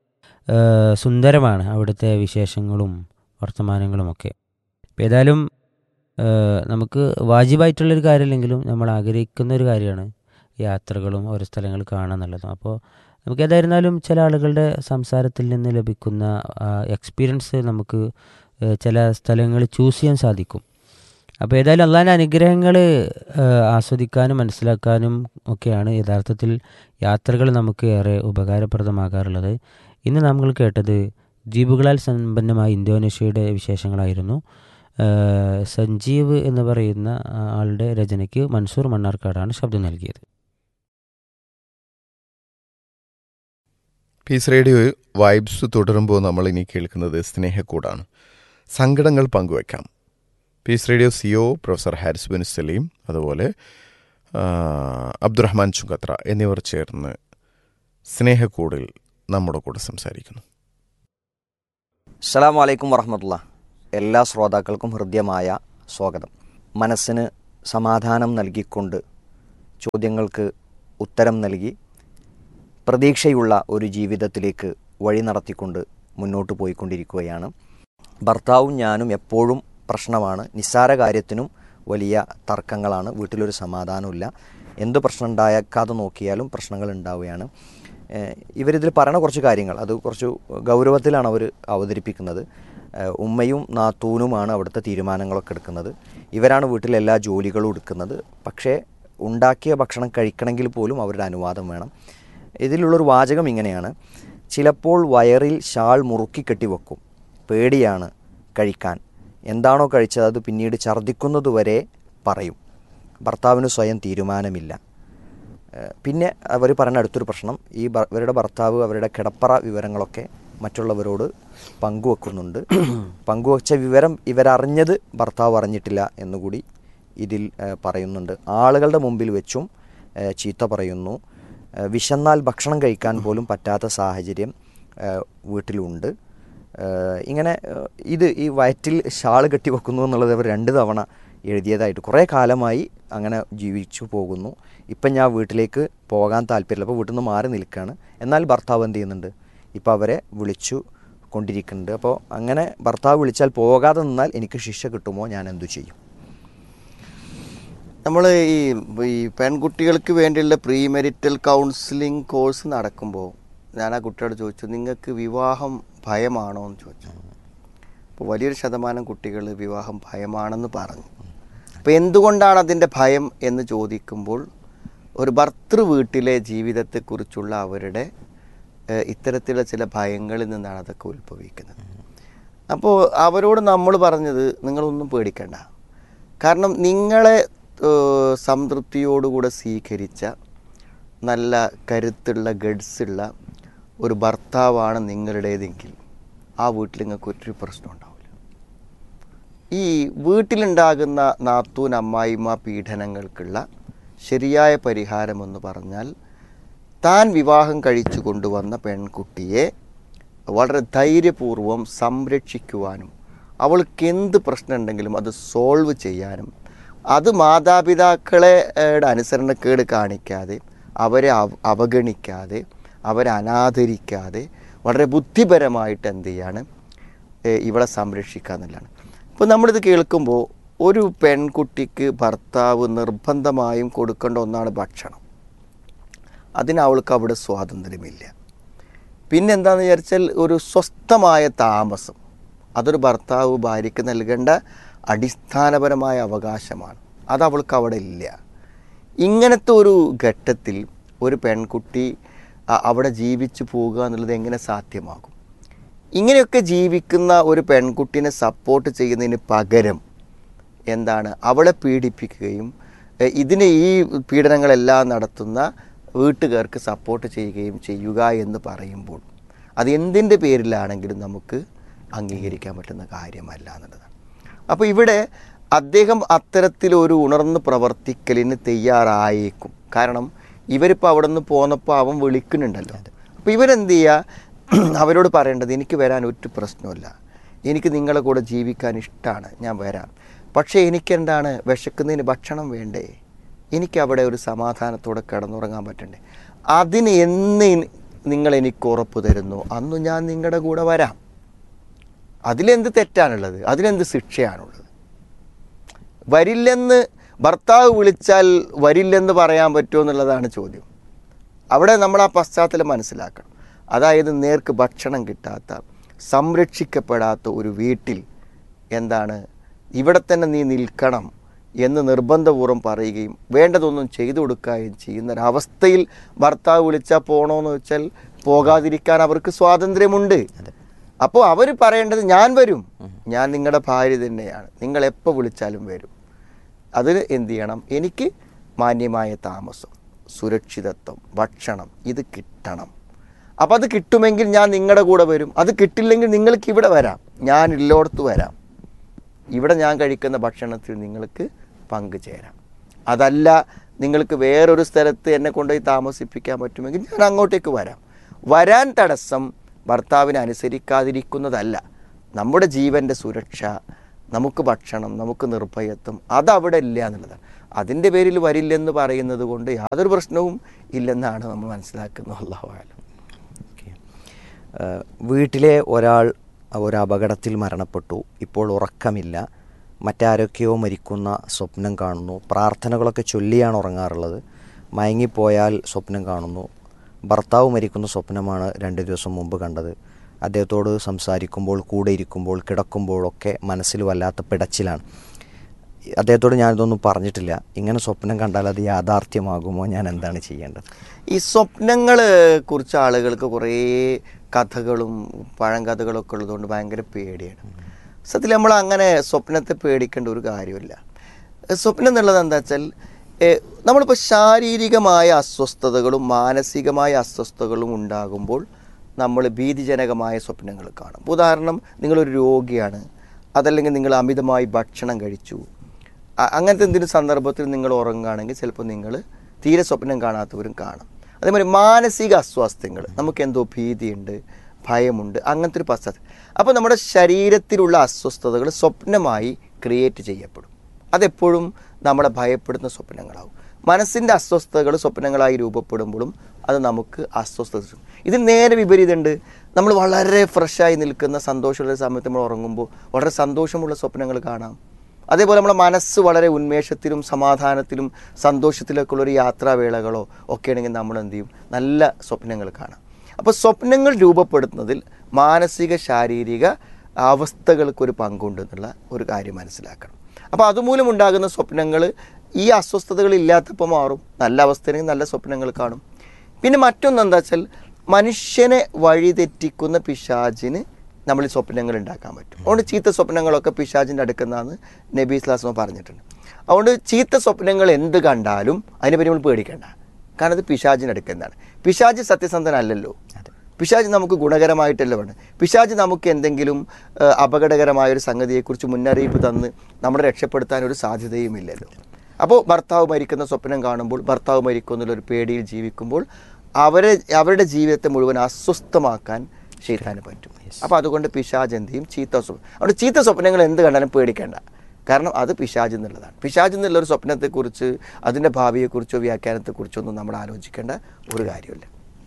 ആ, സുന്ദരമാണ് അവിടുത്തെ വിശേഷങ്ങളും വർത്തമാനങ്ങളുമൊക്കെ അപ്പോൾ ഏതായാലും ആ, നമുക്ക് വാജിബായിട്ടുള്ളൊരു കാര്യമല്ലെങ്കിലും നമ്മൾ ആഗ്രഹിക്കുന്ന ഒരു കാര്യമാണ് യാത്രകളും ഓരോ സ്ഥലങ്ങൾ കാണുക എന്നുള്ളതും അപ്പോൾ നമുക്ക് ഏതായിരുന്നാലും ചില ആളുകളുടെ സംസാരത്തിൽ നിന്ന് ലഭിക്കുന്ന എക്സ്പീരിയൻസ് നമുക്ക് ആ, ചില സ്ഥലങ്ങൾ ചൂസ് ചെയ്യാൻ സാധിക്കും അപ്പോൾ ഏതായാലും അള്ളാഹിൻ്റെ അനുഗ്രഹങ്ങൾ ആസ്വദിക്കാനും മനസ്സിലാക്കാനും ഒക്കെയാണ് യഥാർത്ഥത്തിൽ യാത്രകൾ നമുക്ക് ഏറെ ഉപകാരപ്രദമാകാറുള്ളത് ഇന്ന് നമ്മൾ കേട്ടത് ദ്വീപുകളാൽ സമ്പന്നമായ ഇന്തോനേഷ്യയുടെ വിശേഷങ്ങളായിരുന്നു ആ, സഞ്ജീവ് എന്ന് പറയുന്ന ആ, ആളുടെ രചനയ്ക്ക് മൻസൂർ മണ്ണാർക്കാടാണ് ശബ്ദം നൽകിയത് പീസ് റേഡിയോ വൈബ്സ് തുടരുമ്പോൾ നമ്മൾ ഇനി കേൾക്കുന്നത് സ്നേഹക്കൂടാണ് സങ്കടങ്ങൾ പങ്കുവയ്ക്കാം peace radio CO professor Haris bin Saleem അതുപോലെ ആ, അബ്ദുറഹ്മാൻ ചുങ്കത്ര എന്നിവർ ചേർന്ന് സ്നേഹക്കൂടിൽ നമ്മുടെ കൂടെ സംസാരിക്കുന്നു അസ്സലാമു അലൈക്കും വറഹമത്തുള്ള എല്ലാ ശ്രോതാക്കൾക്കും ഹൃദ്യമായ സ്വാഗതം മനസ്സിന് സമാധാനം നൽകിക്കൊണ്ട് ചോദ്യങ്ങൾക്ക് ഉത്തരം നൽകി പ്രതീക്ഷയുള്ള ഒരു ജീവിതത്തിലേക്ക് വഴി നടത്തിക്കൊണ്ട് മുന്നോട്ട് പോയിക്കൊണ്ടിരിക്കുകയാണ് ഭർത്താവും ഞാനും എപ്പോഴും പ്രശ്നമാണ് നിസ്സാര കാര്യത്തിനും വലിയ തർക്കങ്ങളാണ് വീട്ടിലൊരു സമാധാനമില്ല എന്ത് പ്രശ്നം ഉണ്ടായേക്കാതെ നോക്കിയാലും പ്രശ്നങ്ങൾ ഉണ്ടാവുകയാണ് ഏഹ് ഇവരിതിൽ പറയുന്ന കുറച്ച് കാര്യങ്ങൾ അത് കുറച്ച് ഗൗരവത്തിലാണ് അവർ അവതരിപ്പിക്കുന്നത് ഏഹ് ഉമ്മയും നാത്തൂനുമാണ് അവിടുത്തെ തീരുമാനങ്ങളൊക്കെ എടുക്കുന്നത് ഇവരാണ് വീട്ടിലെ എല്ലാ ജോലികളും എടുക്കുന്നത് പക്ഷേ ഉണ്ടാക്കിയ ഭക്ഷണം കഴിക്കണമെങ്കിൽ പോലും അവരുടെ അനുവാദം വേണം ഇതിലുള്ളൊരു വാചകം ഇങ്ങനെയാണ് ചിലപ്പോൾ വയറിൽ ഷാൾ മുറുക്കി കെട്ടി വെക്കും പേടിയാണ് കഴിക്കാൻ എന്താണോ കഴിച്ചത് അത് പിന്നീട് ഛർദ്ദിക്കുന്നത് വരെ പറയും ഭർത്താവിന് സ്വയം തീരുമാനമില്ല ഏഹ് പിന്നെ അവർ പറയുന്ന അടുത്തൊരു പ്രശ്നം ഈ ഭ- ഇവരുടെ ഭർത്താവ് അവരുടെ കിടപ്പറ വിവരങ്ങളൊക്കെ മറ്റുള്ളവരോട് പങ്കുവെക്കുന്നുണ്ട് പങ്കുവച്ച വിവരം ഇവരറിഞ്ഞത് ഭർത്താവ് അറിഞ്ഞിട്ടില്ല എന്നുകൂടി ഇതിൽ ഏഹ് പറയുന്നുണ്ട് ആളുകളുടെ മുമ്പിൽ വെച്ചും ഏഹ് ചീത്ത പറയുന്നു ഏഹ് വിശന്നാൽ ഭക്ഷണം കഴിക്കാൻ പോലും പറ്റാത്ത സാഹചര്യം ഏഹ് വീട്ടിലുണ്ട് ഏഹ് ഇങ്ങനെ ഏഹ് ഇത് ഈ വയറ്റിൽ ഷാൾ കെട്ടി വെക്കുന്നു എന്നുള്ളത് അവർ രണ്ട് തവണ എഴുതിയതായിട്ട് കുറേ കാലമായി അങ്ങനെ ജീവിച്ചു പോകുന്നു ഇപ്പം ഞാൻ വീട്ടിലേക്ക് പോകാൻ താല്പര്യമില്ല അപ്പോൾ വീട്ടിൽ നിന്ന് മാറി നിൽക്കുകയാണ് എന്നാൽ ഭർത്താവ് എന്ത് ചെയ്യുന്നുണ്ട് ഇപ്പോൾ അവരെ വിളിച്ചു കൊണ്ടിരിക്കുന്നുണ്ട് അപ്പോൾ അങ്ങനെ ഭർത്താവ് വിളിച്ചാൽ പോകാതെ നിന്നാൽ എനിക്ക് ശിക്ഷ കിട്ടുമോ ഞാൻ എന്തു ചെയ്യും നമ്മൾ ഈ ഈ പെൺകുട്ടികൾക്ക് വേണ്ടിയുള്ള പ്രീ മെരിറ്റൽ കൗൺസിലിംഗ് കോഴ്സ് നടക്കുമ്പോൾ ഞാൻ ആ കുട്ടിയോട് ചോദിച്ചു നിങ്ങൾക്ക് വിവാഹം ഭയമാണോ എന്ന് ചോദിച്ചു അപ്പോൾ വലിയൊരു ശതമാനം കുട്ടികൾ വിവാഹം ഭയമാണെന്ന് പറഞ്ഞു അപ്പോൾ എന്തുകൊണ്ടാണ് അതിൻ്റെ ഭയം എന്ന് ചോദിക്കുമ്പോൾ ഒരു ഭർത്തൃ വീട്ടിലെ ജീവിതത്തെക്കുറിച്ചുള്ള അവരുടെ ഏഹ്, ഇത്തരത്തിലുള്ള ചില ഭയങ്ങളിൽ നിന്നാണ് അതൊക്കെ ഉത്ഭവിക്കുന്നത് അപ്പോൾ അവരോട് നമ്മൾ പറഞ്ഞത് നിങ്ങളൊന്നും പേടിക്കണ്ട കാരണം നിങ്ങളെ ഏഹ്, സംതൃപ്തിയോടുകൂടെ സ്വീകരിച്ച നല്ല കരുത്തുള്ള ഗഡ്സുള്ള ഒരു ഭർത്താവാണ് നിങ്ങളുടേതെങ്കിൽ ആ വീട്ടിൽ നിങ്ങൾക്ക് ഒരു പ്രശ്നം ഉണ്ടാവില്ല ഈ വീട്ടിലുണ്ടാകുന്ന നാത്തൂൻ അമ്മായിമ്മ പീഡനങ്ങൾക്കുള്ള ശരിയായ പരിഹാരം എന്ന് പറഞ്ഞാൽ താൻ വിവാഹം കഴിച്ചു കൊണ്ടുവന്ന പെൺകുട്ടിയെ വളരെ ധൈര്യപൂർവ്വം സംരക്ഷിക്കുവാനും അവൾക്ക് എന്ത് പ്രശ്നം ഉണ്ടെങ്കിലും അത് സോൾവ് ചെയ്യാനും അത് മാതാപിതാക്കളെ ഏടെ അനുസരണക്കേട് കാണിക്കാതെ അവരെ അവ- അവഗണിക്കാതെ അവരെ അനാദരിക്കാതെ വളരെ ബുദ്ധിപരമായിട്ട് എന്ത് ചെയ്യാണ് ഏ, ഇവളെ സംരക്ഷിക്കുക എന്നുള്ളതാണ് ഇപ്പോൾ നമ്മളിത് കേൾക്കുമ്പോൾ ഒരു പെൺകുട്ടിക്ക് ഭർത്താവ് നിർബന്ധമായും കൊടുക്കേണ്ട ഒന്നാണ് ഭക്ഷണം അതിന് അവൾക്ക് അവിടെ സ്വാതന്ത്ര്യമില്ല പിന്നെ എന്താണെന്ന് വിചാരിച്ചാൽ ഒരു സ്വസ്ഥമായ താമസം അതൊരു ഭർത്താവ് ഭാര്യയ്ക്ക് നൽകേണ്ട അടിസ്ഥാനപരമായ അവകാശമാണ് അത് അവൾക്ക് അവിടെ ഇല്ല ഇങ്ങനത്തെ ഒരു ഘട്ടത്തിൽ ഒരു പെൺകുട്ടി അ- അവിടെ ജീവിച്ചു പോകുക എന്നുള്ളത് എങ്ങനെ സാധ്യമാകും ഇങ്ങനെയൊക്കെ ജീവിക്കുന്ന ഒരു പെൺകുട്ടിനെ സപ്പോർട്ട് ചെയ്യുന്നതിന് പകരം എന്താണ് അവളെ പീഡിപ്പിക്കുകയും എ, ഇതിന് ഈ പീഡനങ്ങളെല്ലാം നടത്തുന്ന വീട്ടുകാർക്ക് സപ്പോർട്ട് ചെയ്യുകയും ചെയ്യുക എന്ന് പറയുമ്പോൾ അത് എന്തിൻ്റെ പേരിലാണെങ്കിലും നമുക്ക് അംഗീകരിക്കാൻ പറ്റുന്ന കാര്യമല്ല എന്നുള്ളതാണ് അപ്പോൾ ഇവിടെ അദ്ദേഹം അത്തരത്തിലൊരു ഉണർന്ന് പ്രവർത്തിക്കലിന് തയ്യാറായേക്കും കാരണം ഇവരിപ്പോൾ അവിടെ നിന്ന് പോന്നപ്പോൾ അവൻ വിളിക്കുന്നുണ്ടല്ലോ അപ്പോൾ ഇവരെന്ത് ചെയ്യുക അവരോട് പറയേണ്ടത് എനിക്ക് വരാൻ ഒരു പ്രശ്നമില്ല എനിക്ക് നിങ്ങളെ കൂടെ ജീവിക്കാൻ ഇഷ്ടമാണ് ഞാൻ വരാം പക്ഷേ എനിക്കെന്താണ് വിശക്കുന്നതിന് ഭക്ഷണം വേണ്ടേ എനിക്ക് അവിടെ ഒരു സമാധാനത്തോടെ കിടന്നുറങ്ങാൻ പറ്റണ്ടേ അതിന് എന്ന് ഇനി- നിങ്ങൾ എനിക്ക് ഉറപ്പ് തരുന്നു അന്ന് ഞാൻ നിങ്ങളുടെ കൂടെ വരാം അതിലെന്ത് തെറ്റാണുള്ളത് അതിലെന്ത് ശിക്ഷയാണുള്ളത് വരില്ലെന്ന് ഭർത്താവ് വിളിച്ചാൽ വരില്ലെന്ന് പറയാൻ പറ്റുമോ എന്നുള്ളതാണ് ചോദ്യം അവിടെ നമ്മൾ ആ പശ്ചാത്തലം മനസ്സിലാക്കണം അതായത് നേർക്ക് ഭക്ഷണം കിട്ടാത്ത സംരക്ഷിക്കപ്പെടാത്ത ഒരു വീട്ടിൽ എന്താണ് ഇവിടെ തന്നെ നീ നിൽക്കണം എന്ന് നിർബന്ധപൂർവ്വം പറയുകയും വേണ്ടതൊന്നും ചെയ്തു കൊടുക്കുകയും ചെയ്യുന്ന ഒരവസ്ഥയിൽ ഭർത്താവ് വിളിച്ചാൽ പോകണമെന്ന് വെച്ചാൽ പോകാതിരിക്കാൻ അവർക്ക് സ്വാതന്ത്ര്യമുണ്ട് അപ്പോൾ അവർ പറയേണ്ടത് ഞാൻ വരും ഞാൻ നിങ്ങളുടെ ഭാര്യ തന്നെയാണ് നിങ്ങൾ എപ്പോൾ വിളിച്ചാലും വരും അതിന് എന്ത് ചെയ്യണം എനിക്ക് മാന്യമായ താമസം സുരക്ഷിതത്വം ഭക്ഷണം ഇത് കിട്ടണം അപ്പോൾ അത് കിട്ടുമെങ്കിൽ ഞാൻ നിങ്ങളുടെ കൂടെ വരും അത് കിട്ടില്ലെങ്കിൽ നിങ്ങൾക്ക് ഇവിടെ വരാം ഞാൻ ഇല്ലോടത്ത് വരാം ഇവിടെ ഞാൻ കഴിക്കുന്ന ഭക്ഷണത്തിൽ നിങ്ങൾക്ക് പങ്കുചേരാം അതല്ല നിങ്ങൾക്ക് വേറൊരു സ്ഥലത്ത് എന്നെ കൊണ്ടുപോയി താമസിപ്പിക്കാൻ പറ്റുമെങ്കിൽ ഞാൻ അങ്ങോട്ടേക്ക് വരാം വരാൻ തടസ്സം ഭർത്താവിനെ അനുസരിക്കാതിരിക്കുന്നതല്ല നമ്മുടെ ജീവൻ്റെ സുരക്ഷ നമുക്ക് ഭക്ഷണം നമുക്ക് നിർഭയത്വം അതവിടെ ഇല്ല എന്നുള്ളതാണ് അതിൻ്റെ പേരിൽ വരില്ലെന്ന് പറയുന്നത് കൊണ്ട് യാതൊരു പ്രശ്നവും ഇല്ലെന്നാണ് നമ്മൾ മനസ്സിലാക്കുന്നത് അള്ളാഹുവാലും ഓക്കെ. ഏഹ് വീട്ടിലെ ഒരാൾ ഒരു അപകടത്തിൽ മരണപ്പെട്ടു ഇപ്പോൾ ഉറക്കമില്ല മറ്റാരൊക്കെയോ മരിക്കുന്ന സ്വപ്നം കാണുന്നു പ്രാർത്ഥനകളൊക്കെ ചൊല്ലിയാണ് ഉറങ്ങാറുള്ളത് മയങ്ങിപ്പോയാൽ സ്വപ്നം കാണുന്നു ഭർത്താവ് മരിക്കുന്ന സ്വപ്നമാണ് രണ്ട് ദിവസം മുമ്പ് കണ്ടത് അദ്ദേഹത്തോട് സംസാരിക്കുമ്പോൾ കൂടെ ഇരിക്കുമ്പോൾ കിടക്കുമ്പോഴൊക്കെ മനസ്സിൽ വല്ലാത്ത പിടച്ചിലാണ് അദ്ദേഹത്തോട് ഞാനിതൊന്നും പറഞ്ഞിട്ടില്ല ഇങ്ങനെ സ്വപ്നം കണ്ടാൽ അത് യാഥാർത്ഥ്യമാകുമോ ഞാൻ എന്താണ് ചെയ്യേണ്ടത് ഈ സ്വപ്നങ്ങളെ കുറിച്ച് ആളുകൾക്ക് കുറേ കഥകളും പഴങ്കഥകളൊക്കെ ഉള്ളതുകൊണ്ട് ഭയങ്കര പേടിയാണ് സത്യത്തിൽ നമ്മൾ അങ്ങനെ സ്വപ്നത്തെ പേടിക്കേണ്ട ഒരു കാര്യമില്ല ഏഹ് സ്വപ്നം എന്നുള്ളത് എന്താ വെച്ചാൽ ഏഹ് നമ്മളിപ്പോൾ ശാരീരികമായ അസ്വസ്ഥതകളും മാനസികമായ അസ്വസ്ഥതകളും ഉണ്ടാകുമ്പോൾ നമ്മൾ ഭീതിജനകമായ സ്വപ്നങ്ങൾ കാണും ഇപ്പൊ ഉദാഹരണം നിങ്ങളൊരു രോഗിയാണ് അതല്ലെങ്കിൽ നിങ്ങൾ അമിതമായി ഭക്ഷണം കഴിച്ചു അ- അങ്ങനത്തെ എന്തെങ്കിലും സന്ദർഭത്തിൽ നിങ്ങൾ ഉറങ്ങുകയാണെങ്കിൽ ചിലപ്പോൾ നിങ്ങൾ തീരെ സ്വപ്നം കാണാത്തവരും കാണും അതേമാതിരി മാനസിക അസ്വാസ്ഥ്യങ്ങൾ നമുക്ക് എന്തോ ഭീതിയുണ്ട് ഭയമുണ്ട് അങ്ങനത്തെ ഒരു പശ്ചാത്തലം അപ്പോൾ നമ്മുടെ ശരീരത്തിലുള്ള അസ്വസ്ഥതകൾ സ്വപ്നമായി ക്രിയേറ്റ് ചെയ്യപ്പെടും അതെപ്പോഴും നമ്മളെ ഭയപ്പെടുന്ന സ്വപ്നങ്ങളാവും മനസ്സിൻ്റെ അസ്വസ്ഥതകൾ സ്വപ്നങ്ങളായി രൂപപ്പെടുമ്പോഴും അത് നമുക്ക് അസ്വസ്ഥത തരും. ഇതിന് നേരെ വിപരീതമുണ്ട് നമ്മൾ വളരെ ഫ്രഷായി നിൽക്കുന്ന സന്തോഷമുള്ള സമയത്ത് നമ്മൾ ഉറങ്ങുമ്പോൾ വളരെ സന്തോഷമുള്ള സ്വപ്നങ്ങൾ കാണാം അതേപോലെ നമ്മുടെ മനസ്സ് വളരെ ഉന്മേഷത്തിലും സമാധാനത്തിലും സന്തോഷത്തിലൊക്കെ ഉള്ള ഒരു യാത്രാവേളകളോ ഒക്കെ ആണെങ്കിൽ നമ്മൾ എന്ത് ചെയ്യും നല്ല സ്വപ്നങ്ങൾ കാണാം അപ്പോൾ സ്വപ്നങ്ങൾ രൂപപ്പെടുത്തുന്നതിൽ മാനസിക ശാരീരിക അവസ്ഥകൾക്കൊരു പങ്കുണ്ട് എന്നുള്ള ഒരു കാര്യം മനസ്സിലാക്കണം അപ്പോൾ അതുമൂലം ഉണ്ടാകുന്ന സ്വപ്നങ്ങൾ ഈ അസ്വസ്ഥതകൾ ഇല്ലാത്തപ്പോൾ മാറും നല്ല അവസ്ഥയാണെങ്കിൽ നല്ല സ്വപ്നങ്ങൾ കാണും പിന്നെ മറ്റൊന്ന് എന്താ വെച്ചാൽ മനുഷ്യനെ വഴിതെറ്റിക്കുന്ന പിശാചിന് നമ്മൾ ഈ സ്വപ്നങ്ങൾ ഉണ്ടാക്കാൻ പറ്റും അതുകൊണ്ട് ചീത്ത സ്വപ്നങ്ങളൊക്കെ പിശാചിൻ്റെ അടുക്കുന്നതാണ് നബി ഇസ്ലാസ്മ പറഞ്ഞിട്ടുണ്ട് അതുകൊണ്ട് ചീത്ത സ്വപ്നങ്ങൾ എന്ത് കണ്ടാലും അതിനെപ്പറ്റി നമ്മൾ പേടിക്കണ്ട കാരണം അത് പിശാചിൻ്റെ അടുക്കുന്നതാണ് പിശാജ് സത്യസന്ധനല്ലല്ലോ പിശാജ് നമുക്ക് ഗുണകരമായിട്ടല്ല വേണം പിശാജ് നമുക്ക് എന്തെങ്കിലും ആ, അപകടകരമായ ഒരു സംഗതിയെക്കുറിച്ച് മുന്നറിയിപ്പ് തന്ന് നമ്മളെ രക്ഷപ്പെടുത്താൻ ഒരു സാധ്യതയും ഇല്ലല്ലോ അപ്പോൾ ഭർത്താവ് മരിക്കുന്ന സ്വപ്നം കാണുമ്പോൾ ഭർത്താവ് മരിക്കും എന്നുള്ളൊരു പേടിയിൽ ജീവിക്കുമ്പോൾ അവരെ അവരുടെ ജീവിതത്തെ മുഴുവൻ അസ്വസ്ഥമാക്കാൻ ഷെയ്ത്താന് പറ്റും അപ്പോൾ അതുകൊണ്ട് പിശാജ് എന്ത് ചെയ്യും ചീത്ത സ്വപ്നം അതുകൊണ്ട് ചീത്ത സ്വപ്നങ്ങൾ എന്ത് കണ്ടാലും പേടിക്കേണ്ട കാരണം അത് പിശാജ് എന്നുള്ളതാണ് പിശാജ് എന്നുള്ള ഒരു സ്വപ്നത്തെക്കുറിച്ച് അതിൻ്റെ ഭാവിയെക്കുറിച്ചോ വ്യാഖ്യാനത്തെക്കുറിച്ചോ ഒന്നും നമ്മൾ ആലോചിക്കേണ്ട ഒരു കാര്യമില്ല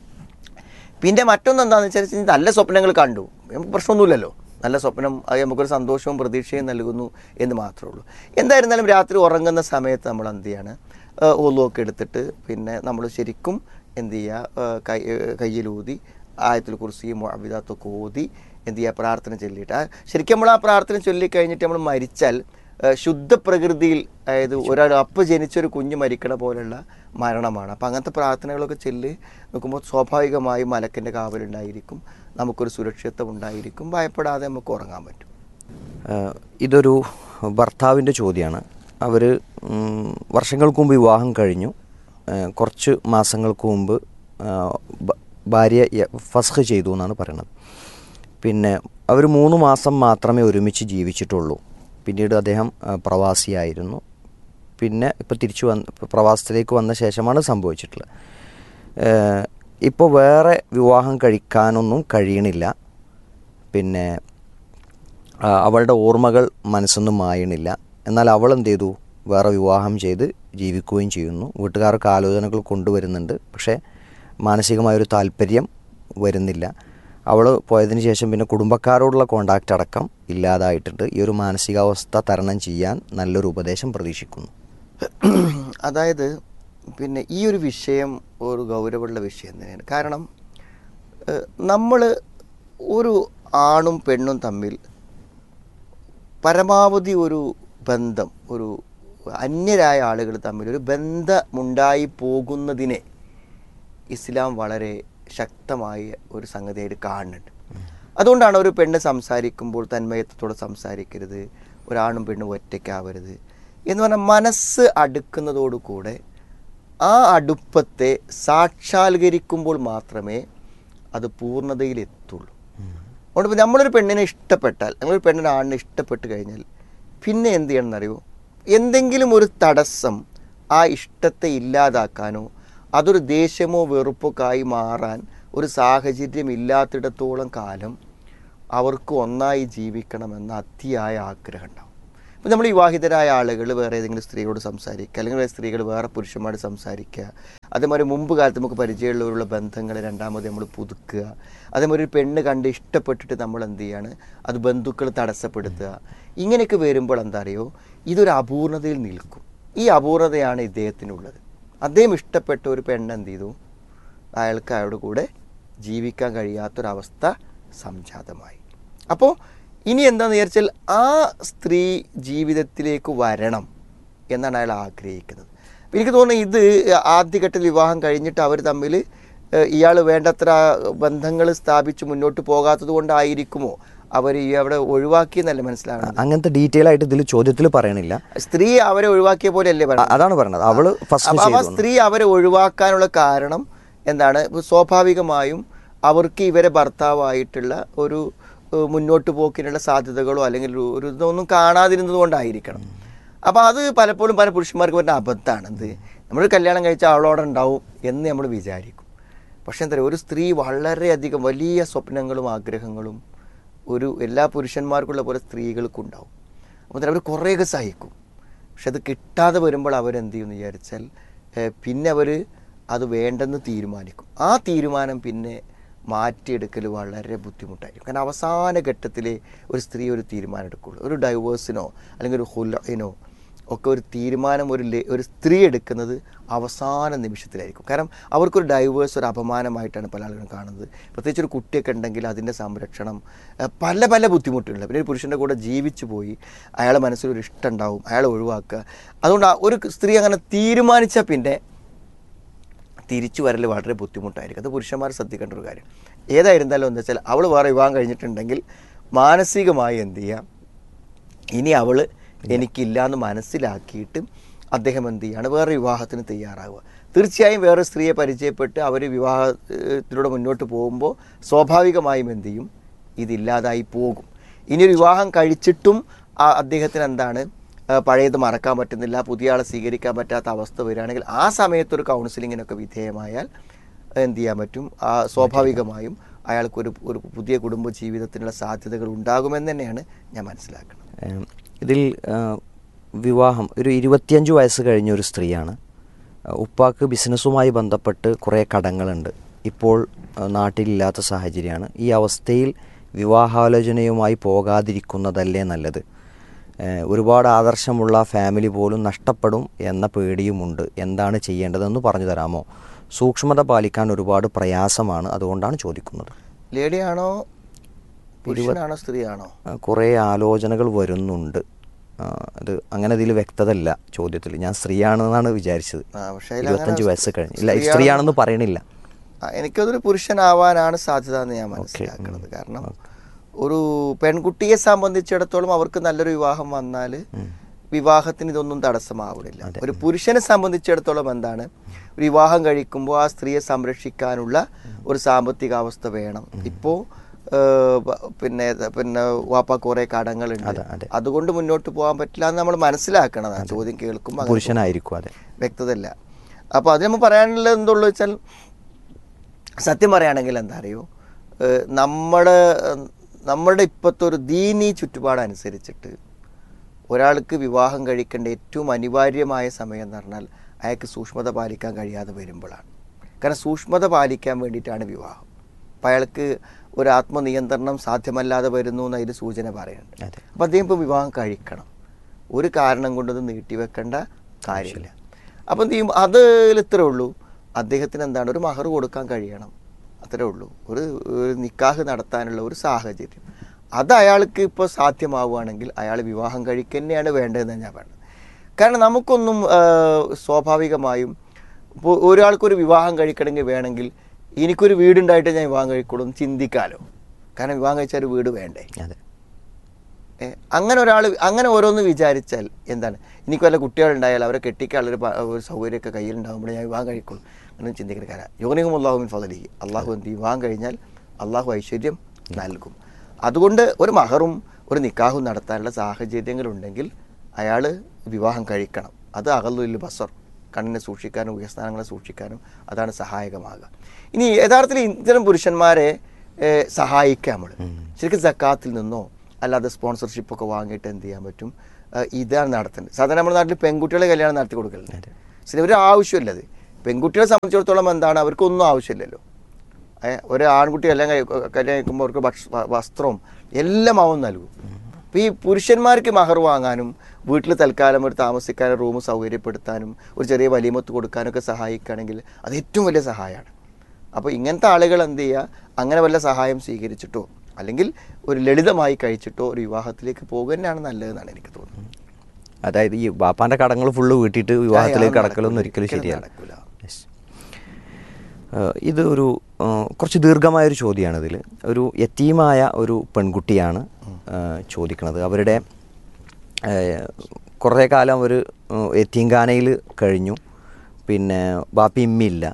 പിന്നെ മറ്റൊന്ന് എന്താണെന്ന് വെച്ചാൽ നല്ല സ്വപ്നങ്ങൾ കണ്ടു നമുക്ക് പ്രശ്നമൊന്നുമില്ലല്ലോ നല്ല സ്വപ്നം അത് നമുക്കൊരു സന്തോഷവും പ്രതീക്ഷയും നൽകുന്നു എന്ന് മാത്രമേ ഉള്ളൂ എന്തായിരുന്നാലും രാത്രി ഉറങ്ങുന്ന സമയത്ത് നമ്മൾ എന്ത് ചെയ്യാണ് ഒന്നുമൊക്കെ എടുത്തിട്ട് പിന്നെ നമ്മൾ ശരിക്കും എന്ത് ചെയ്യുക ഏഹ് കൈ ഏഹ് കയ്യിലൂതി ആയത്തിൽ കുറിച്ച് അവിതാത്തൊക്കെ ഓതി എന്ത് ചെയ്യുക പ്രാർത്ഥന ചൊല്ലിയിട്ട് ആ ശരിക്കും നമ്മൾ ആ പ്രാർത്ഥന ചൊല്ലി കഴിഞ്ഞിട്ട് നമ്മൾ മരിച്ചാൽ ഏഹ് ശുദ്ധ പ്രകൃതിയിൽ അതായത് ഒരാൾ അപ്പ് ജനിച്ചൊരു കുഞ്ഞ് മരിക്കണ പോലുള്ള മരണമാണ് അപ്പം അങ്ങനത്തെ പ്രാർത്ഥനകളൊക്കെ ചൊല്ലി നോക്കുമ്പോൾ സ്വാഭാവികമായും മലക്കിൻ്റെ കാവലുണ്ടായിരിക്കും നമുക്കൊരു സുരക്ഷിതത്വം ഉണ്ടായിരിക്കും ഭയപ്പെടാതെ നമുക്ക് ഉറങ്ങാൻ പറ്റും ഏഹ് ഇതൊരു ഭർത്താവിൻ്റെ ചോദ്യമാണ് അവർ വർഷങ്ങൾക്ക് മുമ്പ് വിവാഹം കഴിഞ്ഞു ഏഹ് കുറച്ച് മാസങ്ങൾക്ക് മുമ്പ് ഏഹ് ഭ- ഭാര്യ യ- ഫസ്ഖ് ചെയ്തു എന്നാണ് പറയുന്നത് പിന്നെ അവർ മൂന്ന് മാസം മാത്രമേ ഒരുമിച്ച് ജീവിച്ചിട്ടുള്ളൂ പിന്നീട് അദ്ദേഹം ഏഹ് പ്രവാസിയായിരുന്നു പിന്നെ ഇപ്പോൾ തിരിച്ചു വന്ന് പ്രവാസത്തിലേക്ക് വന്ന ശേഷമാണ് സംഭവിച്ചിട്ടുള്ളത് ഏഹ് ഇപ്പോൾ വേറെ വിവാഹം കഴിക്കാനൊന്നും കഴിയണില്ല പിന്നെ ആ, അവളുടെ ഓർമ്മകൾ മനസ്സൊന്നും മായണില്ല എന്നാൽ അവൾ എന്ത് ചെയ്തു വേറെ വിവാഹം ചെയ്ത് ജീവിക്കുകയും ചെയ്യുന്നു വീട്ടുകാർക്ക് ആലോചനകൾ കൊണ്ടുവരുന്നുണ്ട് പക്ഷേ മാനസികമായൊരു താല്പര്യം വരുന്നില്ല അവൾ പോയതിന് ശേഷം പിന്നെ കുടുംബക്കാരോടുള്ള കോണ്ടാക്റ്റ് അടക്കം ഇല്ലാതായിട്ടുണ്ട് ഈ ഒരു മാനസികാവസ്ഥ തരണം ചെയ്യാൻ നല്ലൊരു ഉപദേശം പ്രതീക്ഷിക്കുന്നു അതായത് പിന്നെ ഈ ഒരു വിഷയം ഒരു ഗൗരവമുള്ള വിഷയം തന്നെയാണ് കാരണം നമ്മൾ ഒരു ആണും പെണ്ണും തമ്മിൽ പരമാവധി ഒരു ബന്ധം ഒരു അന്യരായ ആളുകൾ തമ്മിൽ ഒരു ബന്ധമുണ്ടായി പോകുന്നതിനെ ഇസ്ലാം വളരെ ശക്തമായ ഒരു സംഗതിയായിട്ട് കാണുന്നുണ്ട് അതുകൊണ്ടാണ് ഒരു പെണ്ണ് സംസാരിക്കുമ്പോൾ തന്മയത്വത്തോടെ സംസാരിക്കരുത് ഒരാണും പെണ്ണും ഒറ്റയ്ക്കാവരുത് എന്ന് പറഞ്ഞാൽ മനസ്സ് അടുക്കുന്നതോടുകൂടെ ആ അടുപ്പത്തെ സാക്ഷാത്കരിക്കുമ്പോൾ മാത്രമേ അത് പൂർണ്ണതയിലെത്തുള്ളൂ അതുകൊണ്ട് ഇപ്പം നമ്മളൊരു പെണ്ണിനെ ഇഷ്ടപ്പെട്ടാൽ നമ്മളൊരു പെണ്ണിനെ ആണിനെ ഇഷ്ടപ്പെട്ട് കഴിഞ്ഞാൽ പിന്നെ എന്ത് ചെയ്യണം എന്നറിയോ എന്തെങ്കിലും ഒരു തടസ്സം ആ ഇഷ്ടത്തെ ഇല്ലാതാക്കാനോ അതൊരു ദേഷ്യമോ വെറുപ്പൊക്കെ ആയി മാറാൻ ഒരു സാഹചര്യം ഇല്ലാത്തിടത്തോളം കാലം അവർക്ക് ഒന്നായി ജീവിക്കണമെന്ന അതിയായ ആഗ്രഹം ഉണ്ടാവും ഇപ്പം നമ്മൾ വിവാഹിതരായ ആളുകൾ വേറെ ഏതെങ്കിലും സ്ത്രീയോട് സംസാരിക്കുക അല്ലെങ്കിൽ വേറെ സ്ത്രീകൾ വേറെ പുരുഷന്മാരോട് സംസാരിക്കുക അതേമാതിരി മുമ്പ് കാലത്ത് നമുക്ക് പരിചയമുള്ളവരുള്ള ബന്ധങ്ങൾ രണ്ടാമത് നമ്മൾ പുതുക്കുക അതേമാതിരി ഒരു പെണ്ണ് കണ്ട് ഇഷ്ടപ്പെട്ടിട്ട് നമ്മൾ എന്ത് ചെയ്യാണ് അത് ബന്ധുക്കൾ തടസ്സപ്പെടുത്തുക ഇങ്ങനെയൊക്കെ വരുമ്പോൾ എന്താ അറിയോ ഇതൊരു അപൂർണതയിൽ നിൽക്കും ഈ അപൂർണതയാണ് ഇദ്ദേഹത്തിനുള്ളത് അദ്ദേഹം ഇഷ്ടപ്പെട്ട ഒരു പെണ്ണ് എന്ത് ചെയ്തു അയാൾക്ക് അയാളുടെ കൂടെ ജീവിക്കാൻ കഴിയാത്തൊരവസ്ഥ സംജാതമായി അപ്പോൾ ഇനി എന്താണെന്ന് വിചാരിച്ചാൽ ആ സ്ത്രീ ജീവിതത്തിലേക്ക് വരണം എന്നാണ് അയാൾ ആഗ്രഹിക്കുന്നത് അപ്പോൾ എനിക്ക് തോന്നുന്നു ഇത് ആദ്യഘട്ടത്തിൽ വിവാഹം കഴിഞ്ഞിട്ട് അവർ തമ്മിൽ ഇയാൾ വേണ്ടത്ര ബന്ധങ്ങൾ സ്ഥാപിച്ച് മുന്നോട്ട് പോകാത്തത് കൊണ്ടായിരിക്കുമോ അവർ ഈ അവിടെ ഒഴിവാക്കിയെന്നല്ല മനസ്സിലാകുന്നത് അങ്ങനത്തെ ഡീറ്റെയിൽ ആയിട്ട് ഇതിൽ ചോദ്യത്തിൽ പറയണില്ല സ്ത്രീ അവരെ ഒഴിവാക്കിയ പോലെയല്ലേ അ- പറയുന്നത് അതാണ് പറഞ്ഞത് അവള് ഫസ്റ്റ് അപ്പൊ അവ ചെയ്തു സ്ത്രീ അവരെ ഒഴിവാക്കാനുള്ള കാരണം എന്താണ് ഇപ്പൊ സ്വാഭാവികമായും അവർക്ക് ഇവരെ ഭർത്താവായിട്ടുള്ള ഒരു ഏഹ്, മുന്നോട്ട് പോക്കിനുള്ള സാധ്യതകളോ അല്ലെങ്കിൽ ഒരു- ഒരു ഇതൊന്നും കാണാതിരുന്നത് കൊണ്ടായിരിക്കണം അപ്പോൾ അത് പലപ്പോഴും പല പുരുഷന്മാർക്ക് വരുന്ന അബദ്ധമാണ് എന്ത് നമ്മൾ കല്യാണം കഴിച്ച ആളോടെ ഉണ്ടാവും എന്ന് നമ്മൾ വിചാരിക്കും പക്ഷെ എന്താ പറയുക ഒരു സ്ത്രീ വളരെയധികം വലിയ സ്വപ്നങ്ങളും ആഗ്രഹങ്ങളും ഒരു എല്ലാ പുരുഷന്മാർക്കുള്ള പോലെ സ്ത്രീകൾക്കും ഉണ്ടാവും അപ്പോൾ അവർ കുറേയൊക്കെ സഹിക്കും പക്ഷെ അത് കിട്ടാതെ വരുമ്പോൾ അവരെന്ത് ചെയ്യുമെന്ന് വിചാരിച്ചാൽ ഏഹ്, പിന്നെ അവർ അത് വേണ്ടെന്ന് തീരുമാനിക്കും ആ തീരുമാനം പിന്നെ മാറ്റിയെടുക്കൽ വളരെ ബുദ്ധിമുട്ടായിരിക്കും കാരണം അവസാന ഘട്ടത്തിൽ ഒരു സ്ത്രീ ഒരു തീരുമാനം എടുക്കുള്ളൂ ഒരു ഡൈവേഴ്സിനോ അല്ലെങ്കിൽ ഒരു ഹുലയിനോ ഒക്കെ ഒരു തീരുമാനം ഒരു ലേ- ഒരു സ്ത്രീ എടുക്കുന്നത് അവസാന നിമിഷത്തിലായിരിക്കും കാരണം അവർക്കൊരു ഡൈവേഴ്സ് ഒരു അപമാനമായിട്ടാണ് പല ആളുകളും കാണുന്നത് പ്രത്യേകിച്ച് ഒരു കുട്ടിയൊക്കെ ഉണ്ടെങ്കിൽ അതിൻ്റെ സംരക്ഷണം ഏഹ്, പല പല ബുദ്ധിമുട്ടുണ്ട് പിന്നെ ഒരു പുരുഷൻ്റെ കൂടെ ജീവിച്ചു പോയി അയാളെ മനസ്സിലൊരു ഇഷ്ടം ഉണ്ടാവും അയാളെ ഒഴിവാക്കുക അതുകൊണ്ട് ആ ഒരു സ്ത്രീ അങ്ങനെ തീരുമാനിച്ചാൽ പിന്നെ തിരിച്ചു വരൽ വളരെ ബുദ്ധിമുട്ടായിരിക്കും അത് പുരുഷന്മാർ ശ്രദ്ധിക്കേണ്ട ഒരു കാര്യം ഏതായിരുന്നാലും എന്താ വെച്ചാൽ അവൾ വേറെ വിവാഹം കഴിഞ്ഞിട്ടുണ്ടെങ്കിൽ മാനസികമായി എന്ത് ചെയ്യാം ഇനി അവൾ എനിക്കില്ല എന്ന് മനസ്സിലാക്കിയിട്ട് അദ്ദേഹം എന്ത് ചെയ്യാണ് വേറെ വിവാഹത്തിന് തയ്യാറാവുക തീർച്ചയായും വേറെ സ്ത്രീയെ പരിചയപ്പെട്ട് അവർ വിവാഹത്തിലൂടെ മുന്നോട്ട് പോകുമ്പോൾ സ്വാഭാവികമായും എന്ത് ചെയ്യും ഇതില്ലാതായി പോകും ഇനി ഒരു വിവാഹം കഴിച്ചിട്ടും ആ അദ്ദേഹത്തിന് എന്താണ് ആ, പഴയത് മറക്കാൻ പറ്റുന്നില്ല പുതിയ ആളെ സ്വീകരിക്കാൻ പറ്റാത്ത അവസ്ഥ വരികയാണെങ്കിൽ ആ സമയത്ത് ഒരു കൗൺസിലിങ്ങിനൊക്കെ വിധേയമായാൽ എന്ത് ചെയ്യാൻ പറ്റും ആ സ്വാഭാവികമായും അയാൾക്കൊരു ഒരു പുതിയ കുടുംബ ജീവിതത്തിനുള്ള സാധ്യതകൾ ഉണ്ടാകുമെന്ന് തന്നെയാണ് ഞാൻ മനസ്സിലാക്കുന്നത് ഏം, ഇതിൽ ആ, വിവാഹം ഒരു ഇരുപത്തിയഞ്ച് വയസ്സ് കഴിഞ്ഞ ഒരു സ്ത്രീയാണ് ആ, ഉപ്പാക്ക് ബിസിനസ്സുമായി ബന്ധപ്പെട്ട് കുറേ കടങ്ങളുണ്ട് ഇപ്പോൾ ആ, നാട്ടിലില്ലാത്ത സാഹചര്യമാണ് ഈ അവസ്ഥയിൽ വിവാഹാലോചനയുമായി പോകാതിരിക്കുന്നതല്ലേ നല്ലത് ഏ, ഒരുപാട് ആദർശമുള്ള ഫാമിലി പോലും നഷ്ടപ്പെടും എന്ന പേടിയുമുണ്ട് എന്താണ് ചെയ്യേണ്ടതെന്ന് പറഞ്ഞു തരാമോ സൂക്ഷ്മത പാലിക്കാൻ ഒരുപാട് പ്രയാസമാണ് അതുകൊണ്ടാണ് ചോദിക്കുന്നത് ലേഡിയാണോ പുരുഷനാണോ സ്ത്രീയാണോ ആ, കുറേ ആലോചനകൾ വരുന്നുണ്ട് ആ, അത് അങ്ങനെ ഇതിൽ വ്യക്തത ഇല്ല ചോദ്യത്തിൽ ഞാൻ സ്ത്രീയാണെന്നാണ് വിചാരിച്ചത് ആ, പക്ഷേ അതിൽ ഇരുപത്തഞ്ച് അങ്ങനെ വയസ്സ് കഴിഞ്ഞ് ഇല്ല സ്ത്രീയാണെന്ന് സ്ത്രീയാണെന്ന് പറയണില്ല ആ, എനിക്കതൊരു പുരുഷനാവാനാണ് സാധ്യത എന്ന് ഞാൻ മനസ്സിലാക്കുന്നത് കാരണം ഒരു പെൺകുട്ടിയെ സംബന്ധിച്ചിടത്തോളം അവർക്ക് നല്ലൊരു വിവാഹം വന്നാൽ വിവാഹത്തിന് ഇതൊന്നും തടസ്സമാവണില്ല ഒരു പുരുഷനെ സംബന്ധിച്ചിടത്തോളം എന്താണ് ഒരു വിവാഹം കഴിക്കുമ്പോൾ ആ സ്ത്രീയെ സംരക്ഷിക്കാനുള്ള ഒരു സാമ്പത്തിക അവസ്ഥ വേണം ഇപ്പോൾ പിന്നെ പിന്നെ വാപ്പ കുറെ കടങ്ങളുണ്ട് അതെ, അതെ. അതുകൊണ്ട് മുന്നോട്ട് പോകാൻ പറ്റില്ല എന്ന് നമ്മൾ മനസ്സിലാക്കണം ആ ചോദ്യം കേൾക്കുമ്പോൾ അങ്ങനെ പുരുഷനായിരിക്കും അതെ വ്യക്തതയില്ല അപ്പോൾ അത് നമ്മൾ പറയാനുള്ളത് എന്തുള്ളൂ വെച്ചാൽ സത്യം പറയുകയാണെങ്കിൽ എന്താ അറിയോ ഏഹ് നമ്മുടെ നമ്മുടെ ഇപ്പോഴത്തെ ഒരു ദീനീ ചുറ്റുപാടനുസരിച്ചിട്ട് ഒരാൾക്ക് വിവാഹം കഴിക്കേണ്ട ഏറ്റവും അനിവാര്യമായ സമയം എന്ന് പറഞ്ഞാൽ അയാൾക്ക് സൂക്ഷ്മത പാലിക്കാൻ കഴിയാതെ വരുമ്പോഴാണ് കാരണം സൂക്ഷ്മത പാലിക്കാൻ വേണ്ടിയിട്ടാണ് വിവാഹം അപ്പം അയാൾക്ക് ഒരു ആത്മനിയന്ത്രണം സാധ്യമല്ലാതെ വരുന്നു എന്ന് അതിൽ സൂചന പറയുന്നുണ്ട് അതെ. അപ്പം അദ്ദേഹം ഇപ്പോൾ വിവാഹം കഴിക്കണം ഒരു കാരണം കൊണ്ടൊന്നും നീട്ടിവെക്കേണ്ട കാര്യമില്ല അപ്പം എന്ത് ചെയ്യും അതിൽ ഇത്രേ ഉള്ളൂ അദ്ദേഹത്തിന് എന്താണ് ഒരു മഹർ കൊടുക്കാൻ കഴിയണം അത്രേ ഉള്ളൂ ഒരു ഒരു നിക്കാഹ് നടത്താനുള്ള ഒരു സാഹചര്യം അത് അയാൾക്ക് ഇപ്പോൾ സാധ്യമാവുകയാണെങ്കിൽ അയാൾ വിവാഹം കഴിക്കുക തന്നെയാണ് വേണ്ടതെന്ന് ഞാൻ പറയുന്നത് കാരണം നമുക്കൊന്നും ആ, സ്വാഭാവികമായും ഇപ്പോൾ ഒരാൾക്കൊരു വിവാഹം കഴിക്കണമെങ്കിൽ വേണമെങ്കിൽ എനിക്കൊരു വീടുണ്ടായിട്ട് ഞാൻ വിവാഹം കഴിക്കുള്ളൂ എന്ന് ചിന്തിക്കാലോ കാരണം വിവാഹം കഴിച്ചാൽ ഒരു വീട് വേണ്ടേ അതെ ഏ, അങ്ങനെ ഒരാൾ അങ്ങനെ ഓരോന്ന് വിചാരിച്ചാൽ എന്താണ് എനിക്ക് വല്ല കുട്ടികളുണ്ടായാൽ അവരെ കെട്ടിക്കാനുള്ളൊരു പ- ഒരു സൗകര്യമൊക്കെ കയ്യിലുണ്ടാകുമ്പോൾ ഞാൻ വിവാഹം കഴിക്കുള്ളൂ എന്ന് ചിന്തിക്കുന്ന കാര്യം യോനിക്കും അള്ളാഹുവിൻ ഫതലി അള്ളാഹു എന്ത് ചെയ്യും? വിവാഹം കഴിഞ്ഞാൽ അള്ളാഹു ഐശ്വര്യം നൽകും അതുകൊണ്ട് ഒരു മഹറും ഒരു നിക്കാഹും നടത്താനുള്ള സാഹചര്യങ്ങളുണ്ടെങ്കിൽ അയാൾ വിവാഹം കഴിക്കണം അത് അകലുൽ ബസർ കണ്ണിനെ സൂക്ഷിക്കാനും ഉയർസ്ഥാനങ്ങളെ സൂക്ഷിക്കാനും അതാണ് സഹായകമാകുക ഇനി യഥാർത്ഥത്തിൽ ഇത്തരം പുരുഷന്മാരെ സഹായിക്കാം നമ്മൾ ശരിക്കും സക്കാത്തിൽ നിന്നോ അല്ലാതെ സ്പോൺസർഷിപ്പ് ഒക്കെ വാങ്ങിയിട്ട് എന്ത് ചെയ്യാൻ പറ്റും ഏ, ഇതാണ് നടത്തുന്നത് സാധാരണ നമ്മുടെ നാട്ടിൽ പെൺകുട്ടികളെ കല്യാണം നടത്തി കൊടുക്കലുണ്ട് ശരി ഒരു ആവശ്യമില്ല അത് പെൺകുട്ടികളെ സംബന്ധിച്ചിടത്തോളം എന്താണ് അവർക്കൊന്നും ആവശ്യമില്ലല്ലോ ഏ, ഒരു ആൺകുട്ടി കല്യാണം കഴി- കല്യാണം കഴിക്കുമ്പോൾ അവർക്ക് ഭക്ഷ വ- വസ്ത്രവും എല്ലാം അവൻ നൽകും അപ്പോൾ ഈ പുരുഷന്മാർക്ക് മഹർ വാങ്ങാനും വീട്ടിൽ തൽക്കാലം ഒരു താമസിക്കാനും റൂം സൗകര്യപ്പെടുത്താനും ഒരു ചെറിയ വലിമത്ത് കൊടുക്കാനൊക്കെ സഹായിക്കുകയാണെങ്കിൽ അത് ഏറ്റവും വലിയ സഹായമാണ് അപ്പോൾ ഇങ്ങനത്തെ ആളുകൾ എന്ത് ചെയ്യുക അങ്ങനെ വല്ല സഹായം സ്വീകരിച്ചിട്ടോ അല്ലെങ്കിൽ ഒരു ലളിതമായി കഴിച്ചിട്ടോ ഒരു വിവാഹത്തിലേക്ക് പോകുക തന്നെയാണ് നല്ലതെന്നാണ് എനിക്ക് തോന്നുന്നത് അതായത് ഈ ബാപ്പാന്റെ കടങ്ങൾ ഫുള്ള് വീട്ടിയിട്ട് വിവാഹത്തിലേക്ക് അതൊന്നും കടക്കലൊന്നും നടക്കൂല. ഒരിക്കലും ഒരിക്കലും ശരിയല്ല നടക്കൂല. Yes. ഏഹ് ഇത് ഒരു ഏഹ് കുറച്ച് ദീർഘമായൊരു ചോദ്യമാണ് ഇതിൽ ഒരു യത്തീമായ ഒരു പെൺകുട്ടിയാണ് ഏഹ് ചോദിക്കുന്നത് അവരുടെ ഏഹ് കുറേ കാലം അവർ യത്തീംഖാനയിൽ കഴിഞ്ഞു പിന്നെ ബാപ്പി ഇമ്മിയില്ല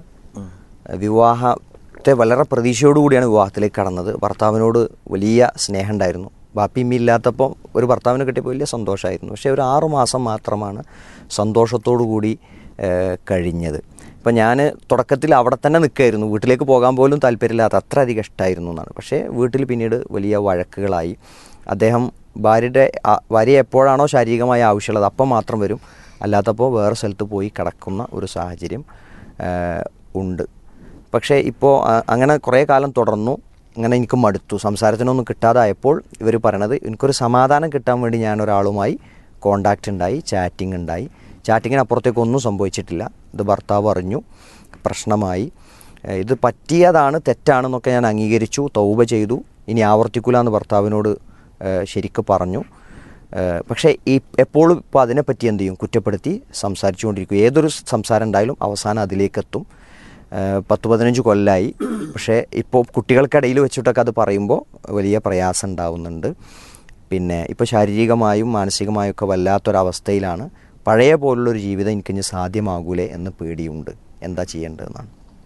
വിവാഹത്തെ വളരെ പ്രതീക്ഷയോടുകൂടിയാണ് വിവാഹത്തിലേക്ക് കടന്നത് ഭർത്താവിനോട് വലിയ സ്നേഹം ഉണ്ടായിരുന്നു ബാപ്പി ഇമ്മി ഇല്ലാത്തപ്പോൾ ഒരു ഭർത്താവിനെ കിട്ടിയപ്പോൾ വലിയ സന്തോഷമായിരുന്നു പക്ഷേ ഒരു ആറു മാസം മാത്രമാണ് സന്തോഷത്തോടു കൂടി ഏഹ്, കഴിഞ്ഞത് ഇപ്പം ഞാൻ തുടക്കത്തിൽ അവിടെ തന്നെ നിൽക്കുകയായിരുന്നു വീട്ടിലേക്ക് പോകാൻ പോലും താല്പര്യമില്ലാത്ത അത്ര അധികം ഇഷ്ടമായിരുന്നു എന്നാണ് പക്ഷേ വീട്ടിൽ പിന്നീട് വലിയ വഴക്കുകളായി അദ്ദേഹം ഭാര്യയുടെ ആ- ഭാര്യ എപ്പോഴാണോ ശാരീരികമായ ആവശ്യമുള്ളത് അപ്പം മാത്രം വരും അല്ലാത്തപ്പോൾ വേറെ സ്ഥലത്ത് പോയി കിടക്കുന്ന ഒരു സാഹചര്യം ഏഹ്, ഉണ്ട് പക്ഷേ ഇപ്പോൾ അ- അങ്ങനെ കുറേ കാലം തുടർന്നു അങ്ങനെ എനിക്ക് മടുത്തു സംസാരത്തിനൊന്നും കിട്ടാതായപ്പോൾ ഇവർ പറയണത് എനിക്കൊരു സമാധാനം കിട്ടാൻ വേണ്ടി ഞാൻ ഒരാളുമായി കോണ്ടാക്റ്റ് ഉണ്ടായി ചാറ്റിംഗ് ഉണ്ടായി ചാറ്റിങ്ങിന് അപ്പുറത്തേക്ക് ഒന്നും സംഭവിച്ചിട്ടില്ല ഇത് ഭർത്താവ് അറിഞ്ഞു പ്രശ്നമായി ഏഹ് ഇത് പറ്റിയതാണ് തെറ്റാണെന്നൊക്കെ ഞാൻ അംഗീകരിച്ചു തൗബ ചെയ്തു ഇനി ആവർത്തിക്കില്ല എന്ന് ഭർത്താവിനോട് ഏഹ് ശരിക്ക് പറഞ്ഞു ഏഹ് പക്ഷേ ഈ എപ്പോഴും ഇപ്പോൾ അതിനെപ്പറ്റി എന്ത് ചെയ്യും കുറ്റപ്പെടുത്തി സംസാരിച്ചുകൊണ്ടിരിക്കും ഏതൊരു സംസാരം ഉണ്ടായാലും അവസാനം അതിലേക്കെത്തും ഏഹ് പത്ത് പതിനഞ്ച് കൊല്ലമായി പക്ഷേ ഇപ്പോൾ കുട്ടികൾക്കിടയിൽ വെച്ചിട്ടൊക്കെ അത് പറയുമ്പോൾ വലിയ പ്രയാസം ഉണ്ടാവുന്നുണ്ട് പിന്നെ ഇപ്പോൾ ശാരീരികമായും മാനസികമായും ഒക്കെ വല്ലാത്തൊരവസ്ഥയിലാണ് പഴയ പോലുള്ളൊരു ജീവിതം എനിക്കിനി സാധ്യമാകൂലേ എന്ന് പേടിയുണ്ട് എന്താ ചെയ്യേണ്ടതെന്നാണ്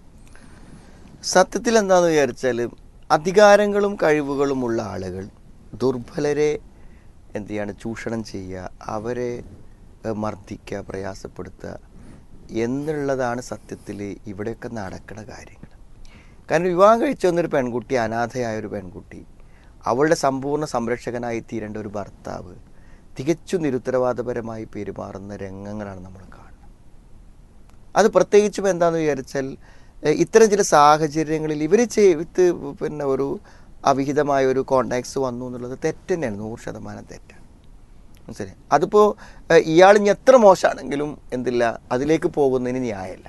സത്യത്തിൽ എന്താണെന്ന് വിചാരിച്ചാൽ അധികാരങ്ങളും കഴിവുകളുമുള്ള ആളുകൾ ദുർബലരെ എന്ത് ചെയ്യാണ് ചൂഷണം ചെയ്യുക അവരെ ഏഹ്, മർദ്ദിക്കുക പ്രയാസപ്പെടുത്തുക എന്നുള്ളതാണ് സത്യത്തിൽ ഇവിടെയൊക്കെ നടക്കുന്ന കാര്യങ്ങൾ കാരണം വിവാഹം കഴിച്ച വന്നൊരു പെൺകുട്ടി അനാഥയായ ഒരു പെൺകുട്ടി അവളുടെ സമ്പൂർണ്ണ സംരക്ഷകനായി തീരേണ്ട ഒരു ഭർത്താവ് തികച്ചും നിരുത്തരവാദപരമായി പെരുമാറുന്ന രംഗങ്ങളാണ് നമ്മൾ കാണുന്നത് അത് പ്രത്യേകിച്ചും എന്താണെന്ന് വിചാരിച്ചാൽ ഏഹ് ഇത്തരം ചില സാഹചര്യങ്ങളിൽ ഇവർ ചെയ്ത് പിന്നെ ഒരു അവിഹിതമായ ഒരു കോണ്ടാക്ട്സ് വന്നു എന്നുള്ളത് തെറ്റ് തന്നെയാണ് നൂറ് ശതമാനം തെറ്റാണ് മനസ്സിലായി അതിപ്പോൾ ഇയാൾ ഇനി എത്ര മോശമാണെങ്കിലും എന്തില്ല അതിലേക്ക് പോകുന്നതിന് ന്യായമല്ല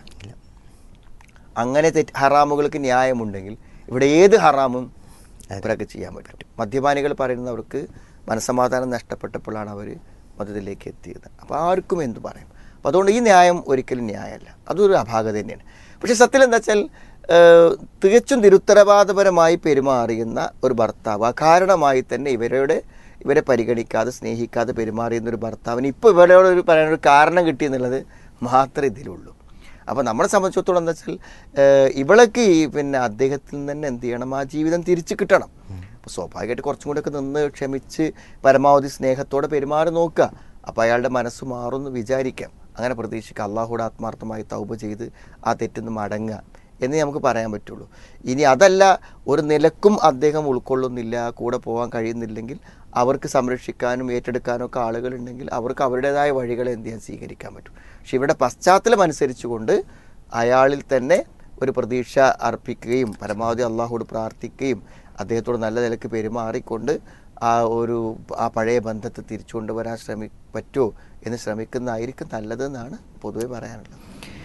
അങ്ങനെ തെറ്റ് ഹറാമുകൾക്ക് ന്യായമുണ്ടെങ്കിൽ ഇവിടെ ഏത് ഹറാമും ഇവരൊക്കെ ചെയ്യാൻ പറ്റും മദ്യപാനികൾ പറയുന്നത് അവർക്ക് മനസ്സമാധാനം നഷ്ടപ്പെട്ടപ്പോഴാണ് അവർ മതത്തിലേക്ക് എത്തിയത് അപ്പോൾ ആർക്കും എന്ത് പറയും അപ്പോൾ അതുകൊണ്ട് ഈ ന്യായം ഒരിക്കലും ന്യായമല്ല അതൊരു അപാകത തന്നെയാണ് പക്ഷേ സത്യം എന്താ വെച്ചാൽ ഏഹ്, തികച്ചും നിരുത്തരവാദപരമായി പെരുമാറിയുന്ന ഒരു ഭർത്താവ് അകാരണമായി തന്നെ ഇവരുടെ ഇവരെ പരിഗണിക്കാതെ സ്നേഹിക്കാതെ പെരുമാറിയുന്ന ഒരു ഭർത്താവിന് ഇപ്പോൾ ഇവരോട് ഒരു പറയാനൊരു കാരണം കിട്ടിയെന്നുള്ളത് മാത്രമേ ഇതിലുള്ളൂ അപ്പോൾ നമ്മളെ സംബന്ധിച്ചിടത്തോളം എന്താ വെച്ചാൽ ഏഹ്, ഇവൾക്ക് ഈ പിന്നെ അദ്ദേഹത്തിൽ നിന്ന് തന്നെ എന്ത് ചെയ്യണം ആ ജീവിതം തിരിച്ചു കിട്ടണം അപ്പോൾ സ്വാഭാവികമായിട്ട് കുറച്ചും കൂടെയൊക്കെ നിന്ന് ക്ഷമിച്ച് പരമാവധി സ്നേഹത്തോടെ പെരുമാറി നോക്കുക അപ്പോൾ അയാളുടെ മനസ്സ് മാറുമെന്ന് വിചാരിക്കാം അങ്ങനെ പ്രതീക്ഷിക്കുക അള്ളാഹുടെ ആത്മാർത്ഥമായി തൗബ ചെയ്ത് ആ തെറ്റിന്ന് മടങ്ങുക എന്നേ നമുക്ക് പറയാൻ പറ്റുള്ളൂ ഇനി അതല്ല ഒരു നിലക്കും അദ്ദേഹം ഉൾക്കൊള്ളുന്നില്ല കൂടെ പോകാൻ കഴിയുന്നില്ലെങ്കിൽ അവർക്ക് സംരക്ഷിക്കാനും ഏറ്റെടുക്കാനും ഒക്കെ ആളുകളുണ്ടെങ്കിൽ അവർക്ക് അവരുടേതായ വഴികളെ എന്ത് ചെയ്യാൻ സ്വീകരിക്കാൻ പറ്റും പക്ഷെ ഇവരുടെ പശ്ചാത്തലം അനുസരിച്ചുകൊണ്ട് അയാളിൽ തന്നെ ഒരു പ്രതീക്ഷ അർപ്പിക്കുകയും പരമാവധി അള്ളാഹുവോട് പ്രാർത്ഥിക്കുകയും അദ്ദേഹത്തോട് നല്ല നിലക്ക് പെരുമാറിക്കൊണ്ട് ആ ഒരു ആ പഴയ ബന്ധത്തെ തിരിച്ചു കൊണ്ടുവരാൻ ശ്രമി പറ്റുമോ എന്ന് ശ്രമിക്കുന്നതായിരിക്കും നല്ലതെന്നാണ് പൊതുവെ പറയാനുള്ളത്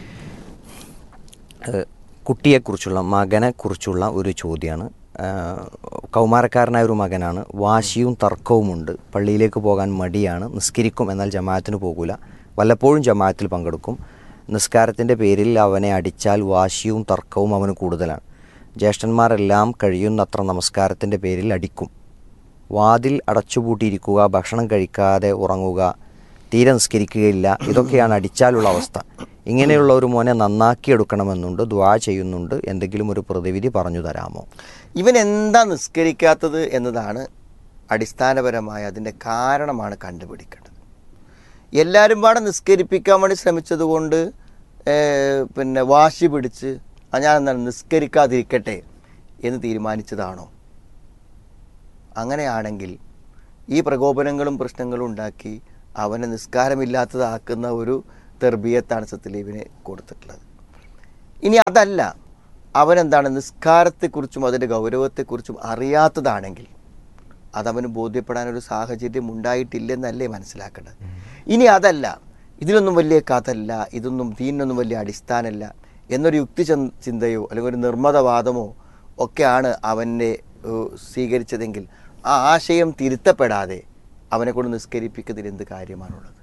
ഏഹ് കുട്ടിയെക്കുറിച്ചുള്ള മകനെക്കുറിച്ചുള്ള ഒരു ചോദ്യമാണ് ഏഹ് കൗമാരക്കാരനായ ഒരു മകനാണ് വാശിയും തർക്കവുമുണ്ട് പള്ളിയിലേക്ക് പോകാൻ മടിയാണ് നിസ്കരിക്കും എന്നാൽ ജമാഅത്തിന് പോകൂല വല്ലപ്പോഴും ജമാഅത്തിൽ പങ്കെടുക്കും നിസ്കാരത്തിൻ്റെ പേരിൽ അവനെ അടിച്ചാൽ വാശിയും തർക്കവും അവന് കൂടുതലാണ് ജ്യേഷ്ഠന്മാരെല്ലാം കഴിയുന്നത്ര നമസ്കാരത്തിൻ്റെ പേരിൽ അടിക്കും വാതിൽ അടച്ചുപൂട്ടിയിരിക്കുക ഭക്ഷണം കഴിക്കാതെ ഉറങ്ങുക തീരെ നിസ്കരിക്കുകയില്ല ഇതൊക്കെയാണ് അടിച്ചാലുള്ള അവസ്ഥ ഇങ്ങനെയുള്ള ഒരു മോനെ നന്നാക്കിയെടുക്കണമെന്നുണ്ട് ദ്വാ ചെയ്യുന്നുണ്ട് എന്തെങ്കിലും ഒരു പ്രതിവിധി പറഞ്ഞു തരാമോ ഇവൻ എന്താ നിസ്കരിക്കാത്തത് എന്നതാണ് അടിസ്ഥാനപരമായ അതിൻ്റെ കാരണമാണ് കണ്ടുപിടിക്കേണ്ടത് എല്ലാവരും പാടെ നിസ്കരിപ്പിക്കാൻ വേണ്ടി ശ്രമിച്ചത് കൊണ്ട് ഏഹ്, പിന്നെ വാശി പിടിച്ച് "ആ, ഞാൻ എന്താണ് നിസ്കരിക്കാതിരിക്കട്ടെ എന്ന് തീരുമാനിച്ചതാണോ അങ്ങനെയാണെങ്കിൽ ഈ പ്രകോപനങ്ങളും പ്രശ്നങ്ങളും ഉണ്ടാക്കി അവനെ നിസ്കാരമില്ലാത്തതാക്കുന്ന ഒരു തെർബിയത്താണ് സത്യലീവിന് കൊടുത്തിട്ടുള്ളത് ഇനി അതല്ല അവനെന്താണ് നിസ്കാരത്തെക്കുറിച്ചും അതിൻ്റെ ഗൗരവത്തെക്കുറിച്ചും അറിയാത്തതാണെങ്കിൽ അതവന് ബോധ്യപ്പെടാനൊരു സാഹചര്യം ഉണ്ടായിട്ടില്ലെന്നല്ലേ മനസ്സിലാക്കേണ്ടത് ഇനി അതല്ല ഇതിലൊന്നും വലിയ കഥല്ല ഇതൊന്നും ദീനൊന്നും വലിയ അടിസ്ഥാനമല്ല എന്നൊരു യുക്തി ചൻ- ചിന്തയോ അല്ലെങ്കിൽ ഒരു നിർമ്മതവാദമോ ഒക്കെയാണ് അവനെ ഏഹ്, സ്വീകരിച്ചതെങ്കിൽ ആ ആശയം തിരുത്തപ്പെടാതെ അവനെ കൊണ്ട് നിസ്കരിപ്പിക്കുന്നതിൽ എന്ത് കാര്യമാണുള്ളത്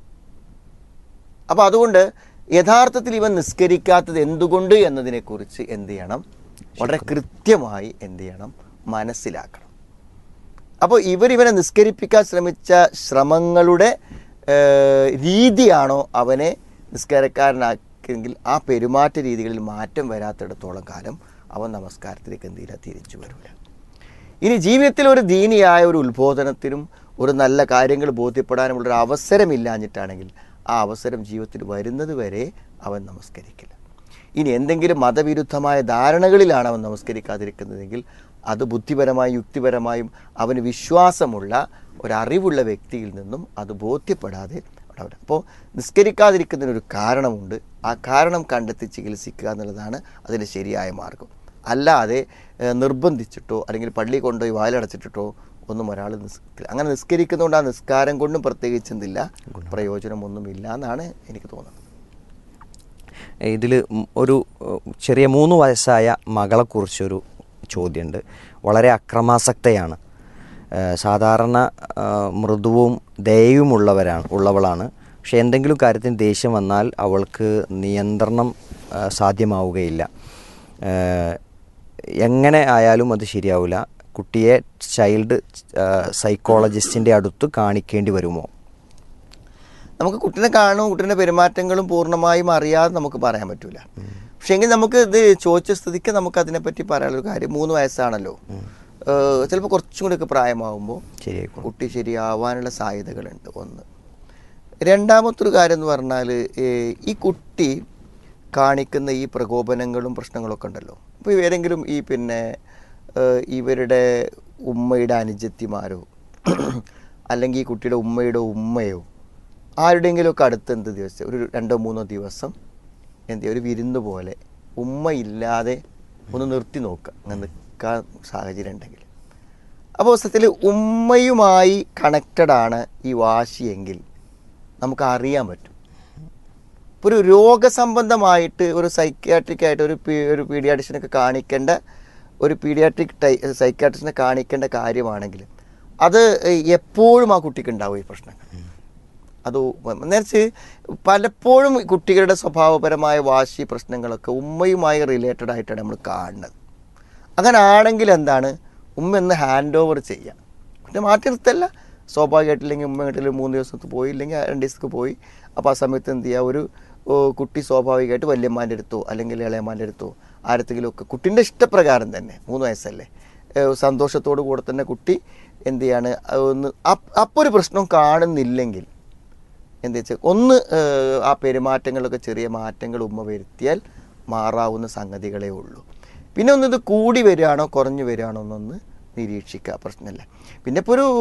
അപ്പോൾ അതുകൊണ്ട് യഥാർത്ഥത്തിൽ ഇവൻ നിസ്കരിക്കാത്തത് എന്തുകൊണ്ട് എന്നതിനെക്കുറിച്ച് എന്ത് ചെയ്യണം വളരെ കൃത്യമായി എന്ത് ചെയ്യണം മനസ്സിലാക്കണം അപ്പോൾ ഇവരിവനെ നിസ്കരിപ്പിക്കാൻ ശ്രമിച്ച ശ്രമങ്ങളുടെ ഏഹ്, രീതിയാണോ അവനെ നിസ്കാരക്കാരനാക്കിയെങ്കിൽ ആ പെരുമാറ്റ രീതികളിൽ മാറ്റം വരാത്തിടത്തോളം കാലം അവൻ നമസ്കാരത്തിലേക്ക് എന്തില്ല തിരിച്ചു വരില്ല ഇനി ജീവിതത്തിൽ ഒരു ദീനിയായ ഒരു ഉത്ബോധനത്തിനും ഒരു നല്ല കാര്യങ്ങൾ ബോധ്യപ്പെടാനുമുള്ള ഒരു അവസരമില്ലാഞ്ഞിട്ടാണെങ്കിൽ ആ അവസരം ജീവിതത്തിൽ വരുന്നത് വരെ അവൻ നമസ്കരിക്കില്ല ഇനി എന്തെങ്കിലും മതവിരുദ്ധമായ ധാരണകളിലാണ് അവൻ നമസ്കരിക്കാതിരിക്കുന്നതെങ്കിൽ അത് ബുദ്ധിപരമായും യുക്തിപരമായും അവന് വിശ്വാസമുള്ള ഒരറിവുള്ള വ്യക്തിയിൽ നിന്നും അത് ബോധ്യപ്പെടാതെ അവിടെ അപ്പോൾ നിസ്കരിക്കാതിരിക്കുന്നതിനൊരു കാരണമുണ്ട് ആ കാരണം കണ്ടെത്തി ചികിത്സിക്കുക എന്നുള്ളതാണ് അതിൻ്റെ ശരിയായ മാർഗം അല്ലാതെ ഏഹ്, നിർബന്ധിച്ചിട്ടോ അല്ലെങ്കിൽ പള്ളി കൊണ്ടുപോയി വായിലടച്ചിട്ടിട്ടോ ഒന്നും ഒരാൾ നിസ് അങ്ങനെ നിസ്കരിക്കുന്നതുകൊണ്ട് ആ നിസ്കാരം കൊണ്ടും പ്രത്യേകിച്ച് എന്തില്ല പ്രയോജനമൊന്നുമില്ല എന്നാണ് എനിക്ക് തോന്നുന്നത് ഇതിൽ ഒരു ഏഹ്, ചെറിയ മൂന്ന് വയസ്സായ മകളെക്കുറിച്ചൊരു ചോദ്യമുണ്ട് വളരെ അക്രമാസക്തയാണ് ഏഹ്, സാധാരണ ഏഹ്, മൃദുവും ദയവുമുള്ളവരാണ് ഉള്ളവളാണ് പക്ഷെ എന്തെങ്കിലും കാര്യത്തിന് ദേഷ്യം വന്നാൽ അവൾക്ക് നിയന്ത്രണം ഏഹ്, സാധ്യമാവുകയില്ല ഏഹ്, എങ്ങനെ ആയാലും അത് ശരിയാവില്ല കുട്ടിയെ ചൈൽഡ് സൈക്കോളജിസ്റ്റിൻ്റെ അടുത്ത് കാണിക്കേണ്ടി വരുമോ നമുക്ക് കുട്ടീനെ കാണും കുട്ടീൻ്റെ പെരുമാറ്റങ്ങളും പൂർണ്ണമായും അറിയാതെ നമുക്ക് പറയാൻ പറ്റൂല പക്ഷെ എങ്കിൽ നമുക്ക് ഇത് ചോദിച്ച സ്ഥിതിക്ക് നമുക്ക് അതിനെപ്പറ്റി പറയാനൊരു കാര്യം മൂന്ന് വയസ്സാണല്ലോ ചിലപ്പോൾ കുറച്ചും കൂടിയൊക്കെ പ്രായമാകുമ്പോൾ ശരിയായിക്കോളും കുട്ടി ശരിയാവാനുള്ള സാധ്യതകളുണ്ട് ഒന്ന് രണ്ടാമത്തൊരു കാര്യം എന്ന് പറഞ്ഞാൽ ഈ കുട്ടി കാണിക്കുന്ന ഈ പ്രകോപനങ്ങളും പ്രശ്നങ്ങളൊക്കെ ഉണ്ടല്ലോ ഇപ്പോൾ ഏതെങ്കിലും ഈ പിന്നെ ഏഹ്, ഇവരുടെ ഉമ്മയുടെ അനുജത്തിമാരോ അല്ലെങ്കിൽ ഈ കുട്ടിയുടെ ഉമ്മയുടെ ഉമ്മയോ ആരുടെയെങ്കിലുമൊക്കെ അടുത്ത് എന്ത് ദിവസം ഒരു രണ്ടോ മൂന്നോ ദിവസം എന്ത് ചെയ്യും, ഒരു വിരുന്ന് പോലെ ഉമ്മ ഇല്ലാതെ ഒന്ന് നിർത്തി നോക്കുക അങ്ങനെ നിൽക്കാൻ സാഹചര്യം ഉണ്ടെങ്കിൽ അപ്പോൾ സത്യത്തിൽ ഉമ്മയുമായി കണക്റ്റഡ് ആണ് ഈ വാശിയെങ്കിൽ നമുക്ക് അറിയാൻ പറ്റും ഇപ്പോൾ ഒരു രോഗസംബന്ധമായിട്ട് ഒരു സൈക്യാട്രിക് ആയിട്ട് ഒരു പീ- ഒരു പീഡിയാട്രിഷനൊക്കെ കാണിക്കേണ്ട ഒരു പീഡിയാട്രിക് ടൈ സൈക്യാട്രിസ്റ്റിനെ കാണിക്കേണ്ട കാര്യമാണെങ്കിൽ അത് എപ്പോഴും ആ കുട്ടിക്ക് ഉണ്ടാവും ഈ പ്രശ്നങ്ങൾ അത് നേരത്തെ പലപ്പോഴും കുട്ടികളുടെ സ്വഭാവപരമായ വാശി പ്രശ്നങ്ങളൊക്കെ ഉമ്മയുമായി റിലേറ്റഡ് ആയിട്ടാണ് നമ്മൾ കാണുന്നത് അങ്ങനെ ആണെങ്കിൽ എന്താണ് ഉമ്മ ഒന്ന് ഹാൻഡ് ഓവർ ചെയ്യാം പിന്നെ മാറ്റി നിർത്തല്ല സ്വാഭാവികമായിട്ടില്ലെങ്കിൽ ഉമ്മ വീട്ടിൽ മൂന്ന് ദിവസത്ത് പോയി ഇല്ലെങ്കിൽ രണ്ട് ദിവസത്തേക്ക് പോയി അപ്പോൾ ആ സമയത്ത് എന്ത് ചെയ്യുക ഒരു ഓ, കുട്ടി സ്വാഭാവികമായിട്ട് വല്യമ്മാൻ്റെ അടുത്തോ അല്ലെങ്കിൽ ഇളയമ്മാൻ്റെ അടുത്തോ ആരത്തെങ്കിലും ഒക്കെ കുട്ടീൻ്റെ ഇഷ്ടപ്രകാരം തന്നെ മൂന്ന് വയസ്സല്ലേ ഏഹ് സന്തോഷത്തോടു കൂടെ തന്നെ കുട്ടി എന്ത് ചെയ്യാണ് അത് ഒന്ന് അപ്പോൾ ഒരു പ്രശ്നം കാണുന്നില്ലെങ്കിൽ എന്താ വെച്ചാൽ ഒന്ന് ഏഹ്, ആ പെരുമാറ്റങ്ങളിലൊക്കെ ചെറിയ മാറ്റങ്ങൾ ഉമ്മ വരുത്തിയാൽ മാറാവുന്ന സംഗതികളേ ഉള്ളൂ പിന്നെ ഒന്ന് ഇത് കൂടി വരികയാണോ കുറഞ്ഞു വരികയാണോ എന്നൊന്ന് നിരീക്ഷിക്കുക പ്രശ്നമില്ല പിന്നെ ഇപ്പോൾ ഒരു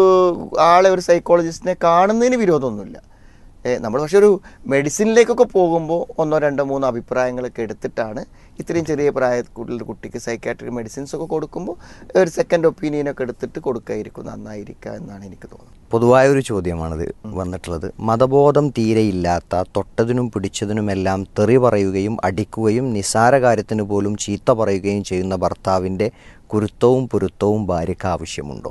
ആളെ ഒരു സൈക്കോളജിസ്റ്റിനെ കാണുന്നതിന് വിരോധമൊന്നുമില്ല നമ്മൾ പക്ഷെ ഒരു മെഡിസിനിലേക്കൊക്കെ പോകുമ്പോൾ ഒന്നോ രണ്ടോ മൂന്നോ അഭിപ്രായങ്ങളൊക്കെ എടുത്തിട്ടാണ് ഇത്രയും ചെറിയ പ്രായത്തിൽ കുട്ടിക്ക് സൈക്കാട്രിക് മെഡിസിൻസ് ഒക്കെ കൊടുക്കുമ്പോൾ ഒരു സെക്കൻഡ് ഒപ്പീനിയനൊക്കെ എടുത്തിട്ട് കൊടുക്കായിരിക്കും നന്നായിരിക്കുക എന്നാണ് എനിക്ക് തോന്നുന്നത് പൊതുവായ ഒരു ചോദ്യമാണിത് വന്നിട്ടുള്ളത് മതബോധം തീരെയില്ലാത്ത തൊട്ടതിനും പിടിച്ചതിനുമെല്ലാം തെറി പറയുകയും അടിക്കുകയും നിസാര കാര്യത്തിന് പോലും ചീത്ത പറയുകയും ചെയ്യുന്ന ഭർത്താവിൻ്റെ കുരുത്തവും പൊരുത്തവും ഭാര്യയ്ക്ക് ആവശ്യമുണ്ടോ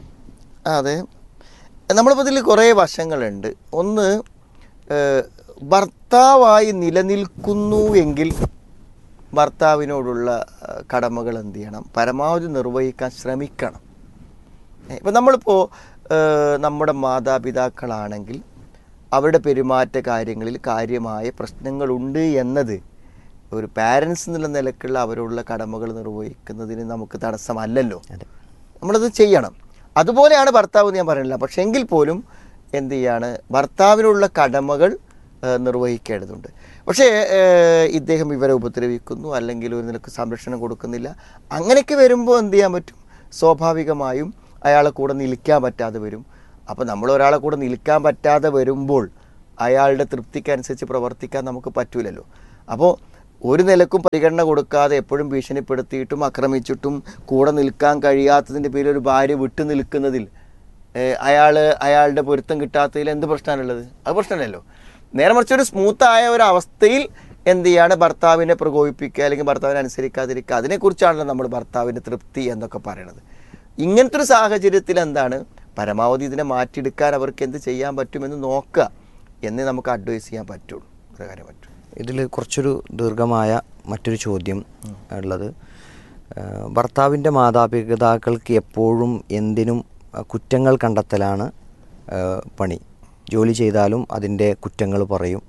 അതെ നമ്മളിപ്പോൾ ഇതിൽ കുറേ വശങ്ങളുണ്ട് ഒന്ന് ഏഹ്, ഭർത്താവായി നിലനിൽക്കുന്നു എങ്കിൽ ഭർത്താവിനോടുള്ള ഏഹ്, കടമകൾ എന്ത് ചെയ്യണം പരമാവധി നിർവഹിക്കാൻ ശ്രമിക്കണം ഇപ്പം നമ്മളിപ്പോൾ ഏഹ്, നമ്മുടെ മാതാപിതാക്കളാണെങ്കിൽ അവരുടെ പെരുമാറ്റ കാര്യങ്ങളിൽ കാര്യമായ പ്രശ്നങ്ങളുണ്ട് എന്നത് ഒരു പാരൻസ് എന്നുള്ള നിലക്കുള്ള അവരോടുള്ള കടമകൾ നിർവഹിക്കുന്നതിന് നമുക്ക് തടസ്സമല്ലല്ലോ നമ്മളത് ചെയ്യണം അതുപോലെയാണ് ഭർത്താവ് എന്ന് ഞാൻ പറയുന്നില്ല പക്ഷേ എങ്കിൽ പോലും എന്ത് ചെയ്യാണ് ഭർത്താവിനുള്ള കടമകൾ ഏഹ്, നിർവഹിക്കേണ്ടതുണ്ട് പക്ഷേ ഏഹ്, ഇദ്ദേഹം ഇവരെ ഉപദ്രവിക്കുന്നു അല്ലെങ്കിൽ ഒരു നിലക്ക് സംരക്ഷണം കൊടുക്കുന്നില്ല അങ്ങനെയൊക്കെ വരുമ്പോൾ എന്ത് ചെയ്യാൻ പറ്റും സ്വാഭാവികമായും അയാളെ കൂടെ നിൽക്കാൻ പറ്റാതെ വരും അപ്പോൾ നമ്മൾ ഒരാളെ കൂടെ നിൽക്കാൻ പറ്റാതെ വരുമ്പോൾ അയാളുടെ തൃപ്തിക്കനുസരിച്ച് പ്രവർത്തിക്കാൻ നമുക്ക് പറ്റൂലല്ലോ അപ്പോൾ ഒരു നിലക്കും പരിഗണന കൊടുക്കാതെ എപ്പോഴും ഭീഷണിപ്പെടുത്തിയിട്ടും ആക്രമിച്ചിട്ടും കൂടെ നിൽക്കാൻ കഴിയാത്തതിൻ്റെ പേരിൽ ഒരു ഭാര്യ വിട്ടു നിൽക്കുന്നതിൽ അയാൾ അയാളുടെ പൊരുത്തം കിട്ടാത്തതിൽ എന്ത് പ്രശ്നമാണുള്ളത് അത് പ്രശ്നമല്ലല്ലോ നേരെ മറിച്ച് ഒരു സ്മൂത്തായ ഒരു അവസ്ഥയിൽ എന്ത് ചെയ്യാണ് ഭർത്താവിനെ പ്രകോപിപ്പിക്കുക അല്ലെങ്കിൽ ഭർത്താവിനെ അനുസരിക്കാതിരിക്കുക അതിനെക്കുറിച്ചാണല്ലോ നമ്മൾ ഭർത്താവിൻ്റെ തൃപ്തി എന്നൊക്കെ പറയണത് ഇങ്ങനത്തെ ഒരു സാഹചര്യത്തിൽ എന്താണ് പരമാവധി ഇതിനെ മാറ്റിയെടുക്കാൻ അവർക്ക് എന്ത് ചെയ്യാൻ പറ്റുമെന്ന് നോക്കുക എന്നേ നമുക്ക് അഡ്വൈസ് ചെയ്യാൻ പറ്റുള്ളൂ ഒരു കാര്യം പറ്റും ഇതിൽ കുറച്ചൊരു ദീർഘമായ മറ്റൊരു ചോദ്യം ഉള്ളത് ഏഹ് ഭർത്താവിൻ്റെ മാതാപിതാക്കൾക്ക് എപ്പോഴും എന്തിനും അഹ് കുറ്റങ്ങൾ കണ്ടെത്തലാണ് ഏഹ് പണി ജോലി ചെയ്താലും അതിൻ്റെ കുറ്റങ്ങൾ പറയും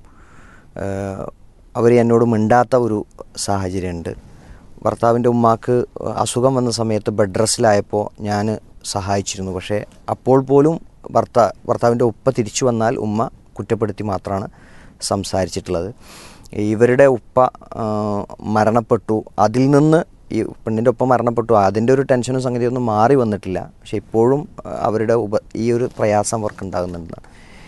അവർ എന്നോട് മിണ്ടാത്ത ഒരു സാഹചര്യമുണ്ട് ഭർത്താവിൻ്റെ ഉമ്മാക്ക് അസുഖം വന്ന സമയത്ത് ബെഡ് റെസ്റ്റിലായപ്പോൾ ഞാൻ സഹായിച്ചിരുന്നു പക്ഷേ അപ്പോൾ പോലും ഭർത്താ ഭർത്താവിൻ്റെ ഉപ്പ തിരിച്ചു വന്നാൽ ഉമ്മ കുറ്റപ്പെടുത്തി മാത്രമാണ് സംസാരിച്ചിട്ടുള്ളത് ഇവരുടെ ഉപ്പ ആ, മരണപ്പെട്ടു അതിൽ നിന്ന് ഈ പെണ്ണിൻ്റെ ഒപ്പം മരണപ്പെട്ടു അതിൻ്റെ ഒരു ടെൻഷനും സംഗതിയൊന്നും മാറി വന്നിട്ടില്ല പക്ഷെ ഇപ്പോഴും ആ, അവരുടെ ഉപ ഈ ഒരു പ്രയാസം അവർക്ക് ഉണ്ടാകുന്നുണ്ട്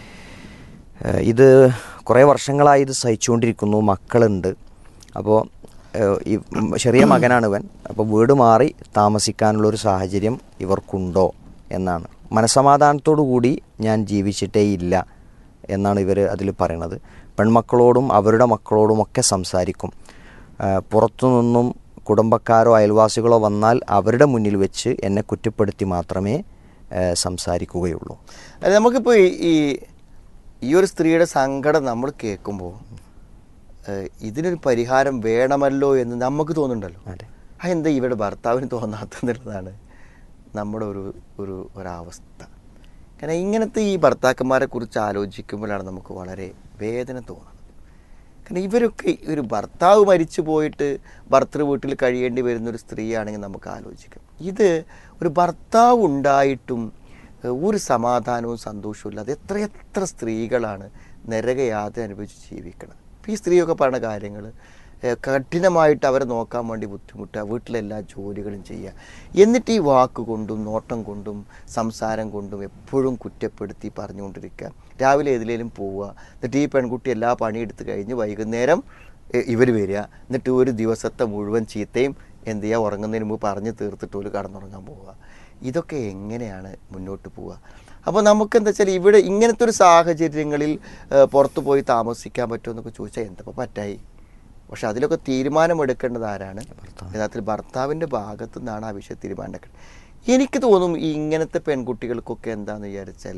ഏഹ് ഇത് കുറേ വർഷങ്ങളായി ഇത് സഹിച്ചുകൊണ്ടിരിക്കുന്നു മക്കളുണ്ട് അപ്പോൾ ഏഹ് ഈ ചെറിയ മകനാണ് ഇവൻ അപ്പോൾ വീട് മാറി താമസിക്കാനുള്ളൊരു സാഹചര്യം ഇവർക്കുണ്ടോ എന്നാണ് മനസമാധാനത്തോടു കൂടി ഞാൻ ജീവിച്ചിട്ടേ ഇല്ല എന്നാണ് ഇവർ അതിൽ പറയണത് പെൺമക്കളോടും അവരുടെ മക്കളോടും ഒക്കെ സംസാരിക്കും ഏഹ് പുറത്തു നിന്നും കുടുംബക്കാരോ അയൽവാസികളോ വന്നാൽ അവരുടെ മുന്നിൽ വെച്ച് എന്നെ കുറ്റപ്പെടുത്തി മാത്രമേ ഏഹ് സംസാരിക്കുകയുള്ളൂ അല്ല നമുക്കിപ്പോൾ ഈ- ഈ ഈ ഒരു സ്ത്രീയുടെ സങ്കടം നമ്മൾ കേൾക്കുമ്പോൾ ഏഹ്, ഇതിനൊരു പരിഹാരം വേണമല്ലോ എന്ന് നമുക്ക് തോന്നുന്നുണ്ടല്ലോ അതെ ആ എന്താ ഇവരുടെ ഭർത്താവിന് തോന്നാത്തെന്നുള്ളതാണ് നമ്മുടെ ഒരു ഒരു ഒരവസ്ഥ കാരണം ഇങ്ങനത്തെ ഈ ഭർത്താക്കന്മാരെ കുറിച്ച് ആലോചിക്കുമ്പോഴാണ് നമുക്ക് വളരെ വേദന തോന്നുന്നത് കാരണം ഇവരൊക്കെ ഒരു ഭർത്താവ് മരിച്ചു പോയിട്ട് ഭർത്തൃ വീട്ടിൽ കഴിയേണ്ടി വരുന്ന ഒരു സ്ത്രീയാണെങ്കിൽ നമുക്ക് ആലോചിക്കാം ഇത് ഒരു ഭർത്താവ് ഉണ്ടായിട്ടും ഏഹ്, ഒരു സമാധാനവും സന്തോഷവും ഇല്ലാതെ എത്രയെത്ര സ്ത്രീകളാണ് നരകയാത്ര അനുഭവിച്ച് ജീവിക്കണം അപ്പോൾ ഈ സ്ത്രീയൊക്കെ പറഞ്ഞ കാര്യങ്ങൾ കഠിനമായിട്ട് അവരെ നോക്കാൻ വേണ്ടി ബുദ്ധിമുട്ടുക വീട്ടിലെല്ലാ ജോലികളും ചെയ്യുക എന്നിട്ട് ഈ വാക്ക് കൊണ്ടും നോട്ടം കൊണ്ടും സംസാരം കൊണ്ടും എപ്പോഴും കുറ്റപ്പെടുത്തി പറഞ്ഞുകൊണ്ടിരിക്കുക രാവിലെ ഏതിലേലും പോവുക എന്നിട്ട് ഈ പെൺകുട്ടി എല്ലാ പണിയെടുത്ത് കഴിഞ്ഞ് വൈകുന്നേരം ഇവർ വരിക എന്നിട്ട് ഒരു ദിവസത്തെ മുഴുവൻ ചീത്തയും എന്ത് ചെയ്യുക ഉറങ്ങുന്നതിന് മുമ്പ് പറഞ്ഞ് തീർത്തിട്ട് ഒരു കടന്നുറങ്ങാൻ പോവുക ഇതൊക്കെ എങ്ങനെയാണ് മുന്നോട്ട് പോവുക അപ്പോൾ നമുക്ക് എന്താ വെച്ചാൽ ഇവിടെ ഇങ്ങനത്തെ ഒരു സാഹചര്യങ്ങളിൽ ഏഹ്, പുറത്ത് പോയി താമസിക്കാൻ പറ്റുമോ എന്നൊക്കെ ചോദിച്ചാൽ എന്തപ്പോൾ പറ്റായി പക്ഷെ അതിലൊക്കെ തീരുമാനമെടുക്കേണ്ടത് ആരാണ് യഥാർത്ഥത്തിൽ ഭർത്താവിൻ്റെ ഭാഗത്തു നിന്നാണ് ആ വിഷയം തീരുമാനമെടുക്കേണ്ടത് എനിക്ക് തോന്നും ഈ ഇങ്ങനത്തെ പെൺകുട്ടികൾക്കൊക്കെ എന്താണെന്ന് വിചാരിച്ചാൽ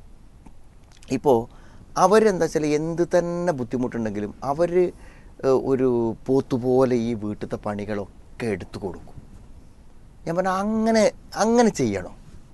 ഇപ്പോൾ അവരെന്താ വെച്ചാൽ എന്ത് തന്നെ ബുദ്ധിമുട്ടുണ്ടെങ്കിലും അവർ ഒരു പോത്തുപോലെ ഈ വീട്ടിലത്തെ പണികളൊക്കെ എടുത്തു കൊടുക്കും ഞാൻ പറഞ്ഞ അങ്ങനെ അങ്ങനെ ചെയ്യണോ